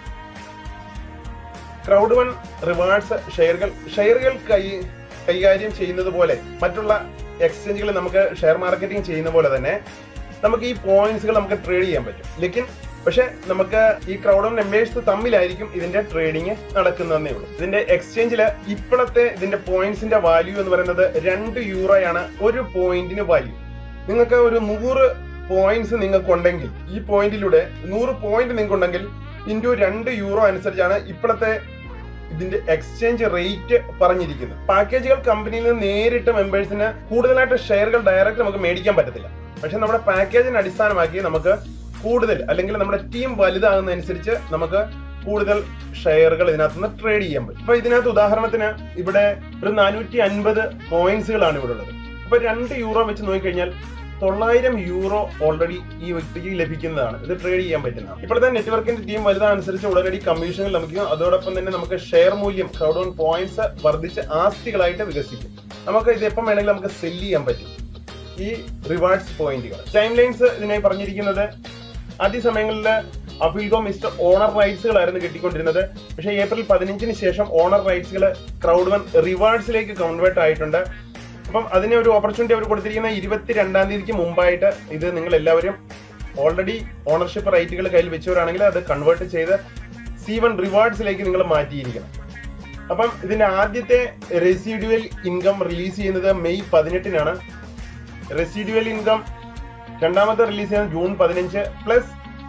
ക്രൗഡ് വൺ റിവാർഡ്സ് ഷെയറുകൾ ഷെയറുകൾ കൈ കൈകാര്യം ചെയ്യുന്നത് പോലെ മറ്റുള്ള എക്സ്ചേഞ്ചുകൾ നമുക്ക് ഷെയർ മാർക്കറ്റിംഗ് ചെയ്യുന്ന പോലെ തന്നെ നമുക്ക് ഈ പോയിന്റ്സുകൾ നമുക്ക് ട്രേഡ് ചെയ്യാൻ പറ്റും ലേക്കിൻ പക്ഷെ നമുക്ക് ഈ ക്രൗഡ് ഓഫ് മെമ്പേഴ്സ് തമ്മിലായിരിക്കും ഇതിന്റെ ട്രേഡിംഗ് നടക്കുന്നതേ ഉള്ളൂ ഇതിന്റെ എക്സ്ചേഞ്ചിൽ ഇപ്പോഴത്തെ ഇതിന്റെ പോയിന്റ്സിന്റെ വാല്യൂ എന്ന് പറയുന്നത് രണ്ട് യൂറോയാണ് ഒരു പോയിന്റിന് വാല്യൂ നിങ്ങൾക്ക് ഒരു നൂറ് പോയിന്റ്സ് നിങ്ങൾക്ക് ഉണ്ടെങ്കിൽ ഈ പോയിന്റിലൂടെ നൂറ് പോയിന്റ് നിങ്ങൾക്ക് ഉണ്ടെങ്കിൽ ഇൻറ്റു രണ്ട് യൂറോ അനുസരിച്ചാണ് ഇപ്പോഴത്തെ ഇതിന്റെ എക്സ്ചേഞ്ച് റേറ്റ് പറഞ്ഞിരിക്കുന്നത് പാക്കേജുകൾ കമ്പനിയിൽ നിന്ന് നേരിട്ട് മെമ്പേഴ്സിന് കൂടുതലായിട്ട് ഷെയറുകൾ ഡയറക്റ്റ് നമുക്ക് മേടിക്കാൻ പറ്റത്തില്ല പക്ഷെ നമ്മുടെ പാക്കേജിനെ അടിസ്ഥാനമാക്കി നമുക്ക് കൂടുതൽ അല്ലെങ്കിൽ നമ്മുടെ ടീം വലുതാകുന്നതനുസരിച്ച് നമുക്ക് കൂടുതൽ ഷെയറുകൾ ഇതിനകത്ത് നിന്ന് ട്രേഡ് ചെയ്യാൻ പറ്റും അപ്പൊ ഇതിനകത്ത് ഉദാഹരണത്തിന് ഇവിടെ ഒരു നാനൂറ്റി അൻപത് പോയിന്റ്സുകളാണ് ഇവിടെ ഉള്ളത് അപ്പൊ രണ്ട് യൂറോ വെച്ച് നോക്കിക്കഴിഞ്ഞാൽ തൊള്ളായിരം യൂറോ ഓൾറെഡി ഈ വ്യക്തിക്ക് ലഭിക്കുന്നതാണ് ഇത് ട്രേഡ് ചെയ്യാൻ പറ്റുന്നതാണ് ഇപ്പോഴത്തെ നെറ്റ്വർക്കിന്റെ ടീം വലുതനുസരിച്ച് ഉടനടി കമ്മീഷനുകൾ ലഭിക്കും അതോടൊപ്പം തന്നെ നമുക്ക് ഷെയർ മൂല്യം ക്രൗഡ് ഓൺ പോയിന്റ്സ് വർദ്ധിച്ച് ആസ്തികളായിട്ട് വികസിക്കും നമുക്ക് ഇത് എപ്പം വേണമെങ്കിലും നമുക്ക് സെല് ചെയ്യാൻ പറ്റും ഈ റിവാർഡ്സ് പോയിന്റുകൾ ടൈം ലൈൻസ് ഇതിനായി പറഞ്ഞിരിക്കുന്നത് ആദ്യ സമയങ്ങളിൽ അഫീൽഗോ മിസ്റ്റർ ഓണർ റൈറ്റ്സുകളായിരുന്നു കിട്ടിക്കൊണ്ടിരുന്നത് പക്ഷേ ഏപ്രിൽ പതിനഞ്ചിന് ശേഷം ഓണർ റൈറ്റ്സുകൾ ക്രൗഡ് വൺ റിവാർഡ്സിലേക്ക് കൺവേർട്ട് ആയിട്ടുണ്ട് അപ്പം അതിന് ഒരു ഓപ്പർച്യൂണിറ്റി അവർ കൊടുത്തിരിക്കുന്ന ഇരുപത്തിരണ്ടാം തീയതിക്ക് മുമ്പായിട്ട് ഇത് നിങ്ങൾ എല്ലാവരും ഓൾറെഡി ഓണർഷിപ്പ് റൈറ്റുകൾ കയ്യിൽ വെച്ചവരാണെങ്കിൽ അത് കൺവേർട്ട് ചെയ്ത് സി വൺ റിവാർഡ്സിലേക്ക് നിങ്ങൾ മാറ്റിയിരിക്കണം അപ്പം ഇതിന്റെ ആദ്യത്തെ റെസിഡ്യുവൽ ഇൻകം റിലീസ് ചെയ്യുന്നത് മെയ് പതിനെട്ടിനാണ് റെസിഡ്യുവൽ ഇൻകം രണ്ടാമത്തെ റിലീസ് ചെയ്യുന്നത് ജൂൺ പതിനഞ്ച് പ്ലസ്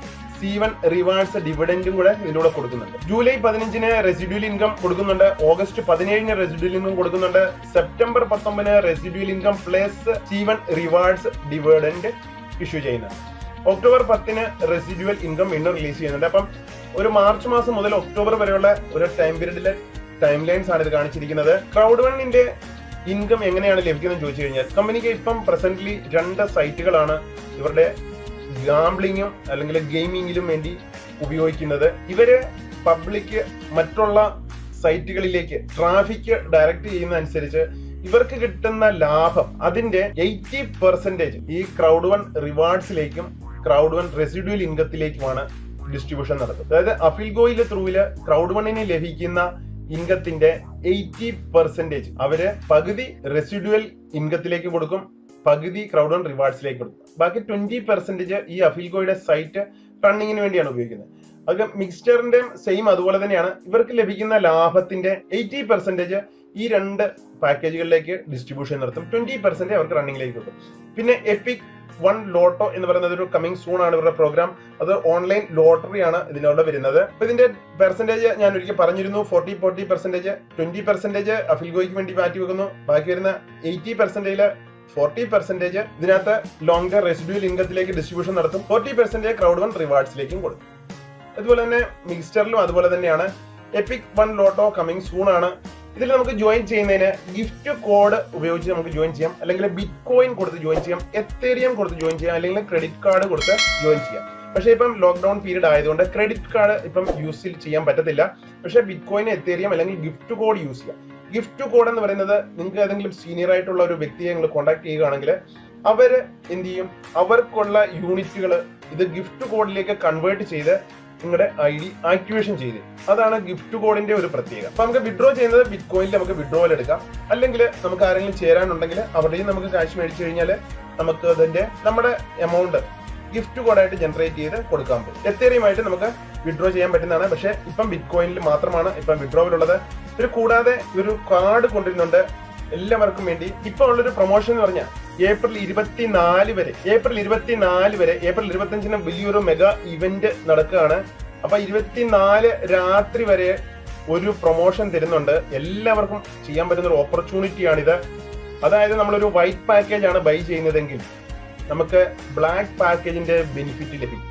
സി വൺ റിവാർഡ്സ് ഡിവിഡൻഡും കൂടെ ഇതിലൂടെ കൊടുക്കുന്നുണ്ട് ജൂലൈ പതിനഞ്ചിന് റെസിഡ്യൂൽ ഇൻകം കൊടുക്കുന്നുണ്ട് ഓഗസ്റ്റ് പതിനേഴിന് റെസിഡ്യൂൽ ഇൻകം കൊടുക്കുന്നുണ്ട് സെപ്റ്റംബർ പത്തൊമ്പതിന് residual income plus C one rewards dividend issue ചെയ്യുന്നുണ്ട് ഒക്ടോബർ പത്തിന് റെസിഡ്യുവൽ ഇൻകം വീണ്ടും റിലീസ് ചെയ്യുന്നുണ്ട് അപ്പം ഒരു മാർച്ച് മാസം മുതൽ ഒക്ടോബർ വരെയുള്ള ഒരു ടൈം പീരീഡിലെ ടൈം ലൈൻസ് ആണ് ഇത് കാണിച്ചിരിക്കുന്നത് ക്രൗഡ് വണ്ണിന്റെ ഇൻകം എങ്ങനെയാണ് ലഭിക്കുന്നത് ചോദിച്ചു കഴിഞ്ഞാൽ കമ്പനിക്ക് ഇപ്പം പ്രസന്റ്ലി രണ്ട് സൈറ്റുകളാണ് ഇവരുടെ ഗാംബ്ലിങ്ങും അല്ലെങ്കിൽ ഗെയിമിങ്ങിലും വേണ്ടി ഉപയോഗിക്കുന്നത് ഇവര് പബ്ലിക് മറ്റുള്ള സൈറ്റുകളിലേക്ക് ട്രാഫിക് ഡയറക്റ്റ് ചെയ്യുന്നതനുസരിച്ച് ഇവർക്ക് കിട്ടുന്ന ലാഭം അതിന്റെ എയ്റ്റി പെർസെന്റേജ് ഈ ക്രൗഡ് വൺ റിവാർഡ്സിലേക്കും ക്രൗഡ് വൺ റെസിഡ്യൂൽ ഇൻകത്തിലേക്കുമാണ് ഡിസ്ട്രിബ്യൂഷൻ നടത്തുന്നത് അതായത് അഫിൽഗോയിലെ ത്രൂവില് ക്രൗഡ് വണ്ണിന് ലഭിക്കുന്ന ഇൻകത്തിന്റെ എയ്റ്റി പെർസെന്റേജ് അവര് പകുതി റെസിഡ്യുവൽ ഇൻകത്തിലേക്ക് കൊടുക്കും പകുതി ക്രൗഡ് ഓൺ റിവാർഡ്സിലേക്ക് കൊടുക്കും ബാക്കി ട്വന്റി പെർസെന്റേജ് ഈ അഫിൽഗോയുടെ സൈറ്റ് റണ്ണിങ്ങിന് വേണ്ടിയാണ് ഉപയോഗിക്കുന്നത് അത് മിക്സ്ചറിന്റെയും സെയിം അതുപോലെ തന്നെയാണ് ഇവർക്ക് ലഭിക്കുന്ന ലാഭത്തിന്റെ എയ്റ്റി പെർസെന്റേജ് ഈ രണ്ട് പാക്കേജുകളിലേക്ക് ഡിസ്ട്രിബ്യൂഷൻ നടത്തും ട്വന്റി പെർസെന്റ് അവർക്ക് റണ്ണിങ്ങിലേക്ക് കൊടുക്കും പിന്നെ എപ്പിക് വൺ ലോട്ടോ എന്ന് പറയുന്നത് ഒരു കമ്മിങ് സൂൺ ആണ് ഇവരുടെ പ്രോഗ്രാം അത് ഓൺലൈൻ ലോട്ടറി ആണ് ഇതിനോട് വരുന്നത് അപ്പൊ ഇതിന്റെ പെർസെന്റേജ് ഞാൻ ഒരിക്കൽ പറഞ്ഞിരുന്നു forty forty percentage twenty percentage അഫിൽഗോയ്ക്ക് വേണ്ടി മാറ്റി വെക്കുന്നു ബാക്കി വരുന്ന എയ്റ്റി പെർസെന്റേജില് ഫോർട്ടി പെർസെന്റേജ് ഇതിനകത്ത് ലോങ് ടേം റെസിഡ്യൂൽ ഇൻകത്തിലേക്ക് ഡിസ്ട്രിബ്യൂഷൻ നടത്തും ഫോർട്ടി പെർസെന്റേജ് ക്രൗഡ് വൺ റിവാർഡ്സിലേക്കും കൊടുക്കും അതുപോലെ തന്നെ മിക്സ്ചറിലും അതുപോലെ തന്നെയാണ് epic one lotto coming soon ആണ് ഇതിൽ നമുക്ക് ജോയിൻ ചെയ്യുന്നതിന് ഗിഫ്റ്റ് കോഡ് ഉപയോഗിച്ച് നമുക്ക് ജോയിൻ ചെയ്യാം അല്ലെങ്കിൽ ബിറ്റ് കോയിൻ കൊടുത്ത് ജോയിൻ ചെയ്യാം എത്തേറിയം കൊടുത്ത് ജോയിൻ ചെയ്യാം അല്ലെങ്കിൽ ക്രെഡിറ്റ് കാർഡ് കൊടുത്ത് ജോയിൻ ചെയ്യാം പക്ഷേ ഇപ്പം ലോക്ക്ഡൌൺ പീരീഡ് ആയതുകൊണ്ട് ക്രെഡിറ്റ് കാർഡ് ഇപ്പം യൂസിൽ ചെയ്യാൻ പറ്റത്തില്ല പക്ഷേ ബിറ്റ് കോയിൻ എത്തേറിയം അല്ലെങ്കിൽ ഗിഫ്റ്റ് കോഡ് യൂസ് ചെയ്യാം ഗിഫ്റ്റ് കോഡ് എന്ന് പറയുന്നത് നിങ്ങൾക്ക് ഏതെങ്കിലും സീനിയർ ആയിട്ടുള്ള ഒരു വ്യക്തിയെ നിങ്ങൾ കോൺടാക്ട് ചെയ്യുകയാണെങ്കിൽ അവര് എന്ത് ചെയ്യും അവർക്കുള്ള യൂണിറ്റുകൾ ഇത് ഗിഫ്റ്റ് കോഡിലേക്ക് കൺവേർട്ട് ചെയ്ത് നിങ്ങളുടെ ഐ ഡി ആക്ടിവേഷൻ ചെയ്ത് അതാണ് ഗിഫ്റ്റ് കോഡിന്റെ ഒരു പ്രത്യേകത അപ്പൊ നമുക്ക് വിഡ്രോ ചെയ്യുന്നത് ബിറ്റ് കോയിനിൽ നമുക്ക് വിഡ്രോവൽ എടുക്കാം അല്ലെങ്കിൽ നമുക്ക് ആരെങ്കിലും ചേരാനുണ്ടെങ്കിൽ അവിടെയും നമുക്ക് കാശ് മേടിച്ചു കഴിഞ്ഞാൽ നമുക്ക് അതിന്റെ നമ്മുടെ എമൗണ്ട് ഗിഫ്റ്റ് കോഡായിട്ട് ജനറേറ്റ് ചെയ്ത് കൊടുക്കാൻ പറ്റും എത്തേറിയുമായിട്ട് നമുക്ക് വിഡ്രോ ചെയ്യാൻ പറ്റുന്നതാണ് പക്ഷേ ഇപ്പം ബിറ്റ് കോയിനിൽ മാത്രമാണ് ഇപ്പം വിഡ്രോവൽ ഉള്ളത് ഇത് കൂടാതെ ഒരു കാർഡ് കൊണ്ടുവരുന്നുണ്ട് എല്ലാവർക്കും വേണ്ടി ഇപ്പൊ ഉള്ളൊരു പ്രൊമോഷൻ എന്ന് പറഞ്ഞാൽ ഏപ്രിൽ ഇരുപത്തിനാല് വരെ ഏപ്രിൽ ഇരുപത്തിനാല് വരെ ഏപ്രിൽ ഇരുപത്തിയഞ്ചിന് വലിയൊരു മെഗാ ഇവന്റ് നടക്കുകയാണ് അപ്പൊ ഇരുപത്തിനാല് രാത്രി വരെ ഒരു പ്രൊമോഷൻ തരുന്നുണ്ട് എല്ലാവർക്കും ചെയ്യാൻ പറ്റുന്ന ഒരു ഓപ്പർച്യൂണിറ്റിയാണിത് അതായത് നമ്മളൊരു വൈറ്റ് പാക്കേജ് ആണ് ബൈ ചെയ്യുന്നതെങ്കിൽ നമുക്ക് ബ്ലാക്ക് പാക്കേജിന്റെ ബെനിഫിറ്റ് ലഭിക്കും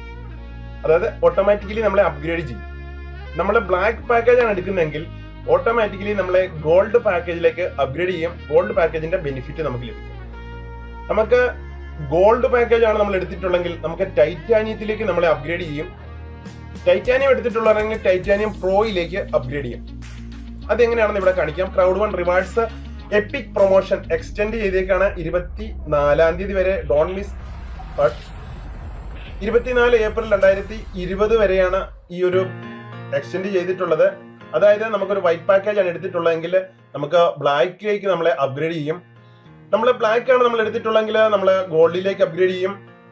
അതായത് ഓട്ടോമാറ്റിക്കലി നമ്മളെ അപ്ഗ്രേഡ് ചെയ്യും നമ്മൾ ബ്ലാക്ക് പാക്കേജ് ആണ് എടുക്കുന്നതെങ്കിൽ ഓട്ടോമാറ്റിക്കലി നമ്മളെ ഗോൾഡ് പാക്കേജിലേക്ക് അപ്ഗ്രേഡ് ചെയ്യും ഗോൾഡ് പാക്കേജിന്റെ ബെനിഫിറ്റ് നമുക്ക് ലഭിക്കും നമുക്ക് ഗോൾഡ് പാക്കേജ് ആണ് നമ്മൾ എടുത്തിട്ടുള്ളെങ്കിൽ നമുക്ക് ടൈറ്റാനിയത്തിലേക്ക് നമ്മളെ അപ്ഗ്രേഡ് ചെയ്യും ടൈറ്റാനിയം എടുത്തിട്ടുള്ളവരെങ്കിൽ ടൈറ്റാനിയം പ്രോയിലേക്ക് അപ്ഗ്രേഡ് ചെയ്യും അതെങ്ങനെയാണെന്ന് ഇവിടെ കാണിക്കാം crowd one rewards epic promotion extend ചെയ്തേക്കാണ് ഇരുപത്തി നാലാം തീയതി വരെ ഡോൺ മിസ് ഇരുപത്തിനാല് ഏപ്രിൽ രണ്ടായിരത്തി ഇരുപത് വരെയാണ് ഈ ഒരു എക്സ്റ്റെൻഡ് ചെയ്തിട്ടുള്ളത് അതായത് നമുക്കൊരു വൈറ്റ് പാക്കേജ് ആണ് എടുത്തിട്ടുള്ളതെങ്കിൽ നമുക്ക് ബ്ലാക്കിലേക്ക് നമ്മളെ അപ്ഗ്രേഡ് ചെയ്യും നമ്മൾ ബ്ലാക്ക് ആണ് നമ്മൾ എടുത്തിട്ടുള്ളതെങ്കിൽ നമ്മളെ ഗോൾഡിലേക്ക് അപ്ഗ്രേഡ് ചെയ്യും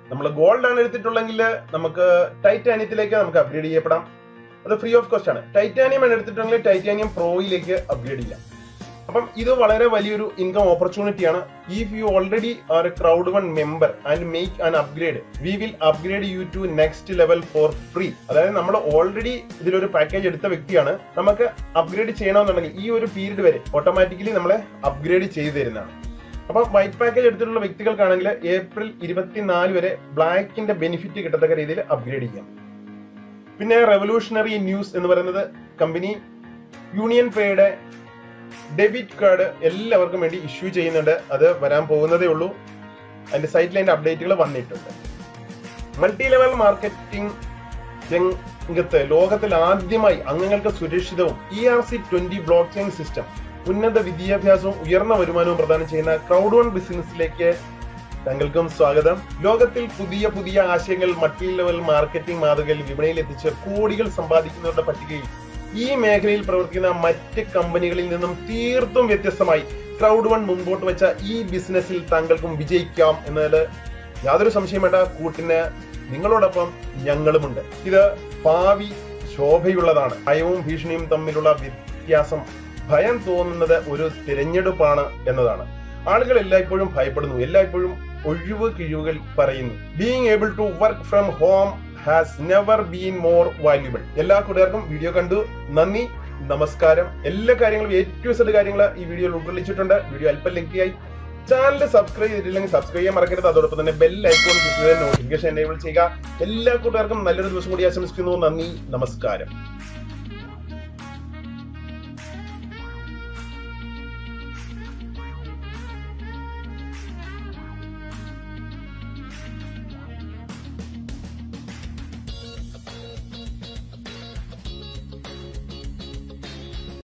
നമ്മൾ ഗോൾഡ് ആണ് എടുത്തിട്ടുള്ളെങ്കിൽ നമുക്ക് ടൈറ്റാനിയത്തിലേക്ക് നമുക്ക് അപ്ഗ്രേഡ് ചെയ്യപ്പെടാം അത് ഫ്രീ ഓഫ് കോസ്റ്റ് ആണ് ടൈറ്റാനിയം ആണ് എടുത്തിട്ടുണ്ടെങ്കിൽ ടൈറ്റാനിയം പ്രോയിലേക്ക് അപ്ഗ്രേഡ് ചെയ്യാം അപ്പം ഇത് വളരെ വലിയൊരു ഇൻകം ഓപ്പർച്യൂണിറ്റി ആണ് if you already are a crowd one member and make an upgrade we will upgrade you to next level for free അതായത് നമ്മൾ ഓൾറെഡി ഇതിലൊരു പാക്കേജ് എടുത്ത വ്യക്തിയാണ് നമുക്ക് അപ്ഗ്രേഡ് ചെയ്യണമെന്നുണ്ടെങ്കിൽ ഈ ഒരു പീരീഡ് വരെ ഓട്ടോമാറ്റിക്കലി നമ്മളെ അപ്ഗ്രേഡ് ചെയ്തു തരുന്നതാണ് അപ്പം വൈറ്റ് പാക്കേജ് എടുത്തിട്ടുള്ള വ്യക്തികൾക്കാണെങ്കിൽ ഏപ്രിൽ ഇരുപത്തിനാല് വരെ ബ്ലാക്കിന്റെ ബെനിഫിറ്റ് കിട്ടത്തക്ക രീതിയിൽ അപ്ഗ്രേഡ് ചെയ്യാം പിന്നെ റെവല്യൂഷണറി ന്യൂസ് എന്ന് പറയുന്നത് കമ്പനി യൂണിയൻ പേയുടെ ഡെബിറ്റ് കാർഡ് എല്ലാവർക്കും വേണ്ടി ഇഷ്യൂ ചെയ്യുന്നുണ്ട് അത് വരാൻ പോകുന്നതേ ഉള്ളൂ അതിന്റെ സൈറ്റിൽ അതിന്റെ അപ്ഡേറ്റുകൾ വന്നിട്ടുണ്ട് മൾട്ടി ലെവൽ മാർക്കറ്റിംഗ് രംഗത്ത് ലോകത്തിൽ ആദ്യമായി അംഗങ്ങൾക്ക് സുരക്ഷിതവും E R C twenty blockchain system ഉന്നത വിദ്യാഭ്യാസവും ഉയർന്ന വരുമാനവും പ്രദാനം ചെയ്യുന്ന ക്രൗഡ് വൺ ബിസിനസ്സിലേക്ക് താങ്കൾക്കും സ്വാഗതം ലോകത്തിൽ പുതിയ പുതിയ ആശയങ്ങൾ മൾട്ടി ലെവൽ മാർക്കറ്റിംഗ് മാതൃകയിൽ വിപണിയിൽ എത്തിച്ച് കോടികൾ സമ്പാദിക്കുന്നവരുടെ പട്ടികയിൽ ഈ മേഖലയിൽ പ്രവർത്തിക്കുന്ന മറ്റ് കമ്പനികളിൽ നിന്നും തീർത്തും വ്യത്യസ്തമായി ക്രൗഡ് വൺ മുൻപോട്ട് വെച്ച ഈ ബിസിനസ്സിൽ താങ്കൾക്കും വിജയിക്കാം എന്നതിൽ യാതൊരു സംശയം വേണ്ട കൂട്ടിന് നിങ്ങളോടൊപ്പം ഞങ്ങളുമുണ്ട് ഇത് ഭാവി ശോഭയുള്ളതാണ് ഭയവും ഭീഷണിയും തമ്മിലുള്ള വ്യത്യാസം ഭയം തോന്നുന്നത് ഒരു തിരഞ്ഞെടുപ്പാണ് എന്നതാണ് ആളുകൾ എല്ലായ്പ്പോഴും ഭയപ്പെടുന്നു എല്ലായ്പ്പോഴും ഒഴിവ് കിഴിവുകൾ പറയുന്നു being able to work from home has never been more valuable എല്ലാ കൂട്ടുകാർക്കും വീഡിയോ കണ്ടു നന്ദി നമസ്കാരം എല്ലാ കാര്യങ്ങളും എ ടു സെഡ് കാര്യങ്ങൾ ഈ വീഡിയോയിൽ ഉൾക്കൊള്ളിച്ചിട്ടുണ്ട് വീഡിയോ അല്പം ലെങ്തിയായി ചാനൽ സബ്സ്ക്രൈബ് ചെയ്തിട്ടില്ലെങ്കിൽ സബ്സ്ക്രൈബ് ചെയ്യാൻ മറക്കരുത് അതോടൊപ്പം തന്നെ ബെൽ ഐക്കോൺ ക്ലിക്ക് ചെയ്ത് നോട്ടിഫിക്കേഷൻ എനേബിൾ ചെയ്യുക എല്ലാ കൂട്ടുകാർക്കും നല്ലൊരു ദിവസം കൂടി ആശംസിക്കുന്നു നന്ദി നമസ്കാരം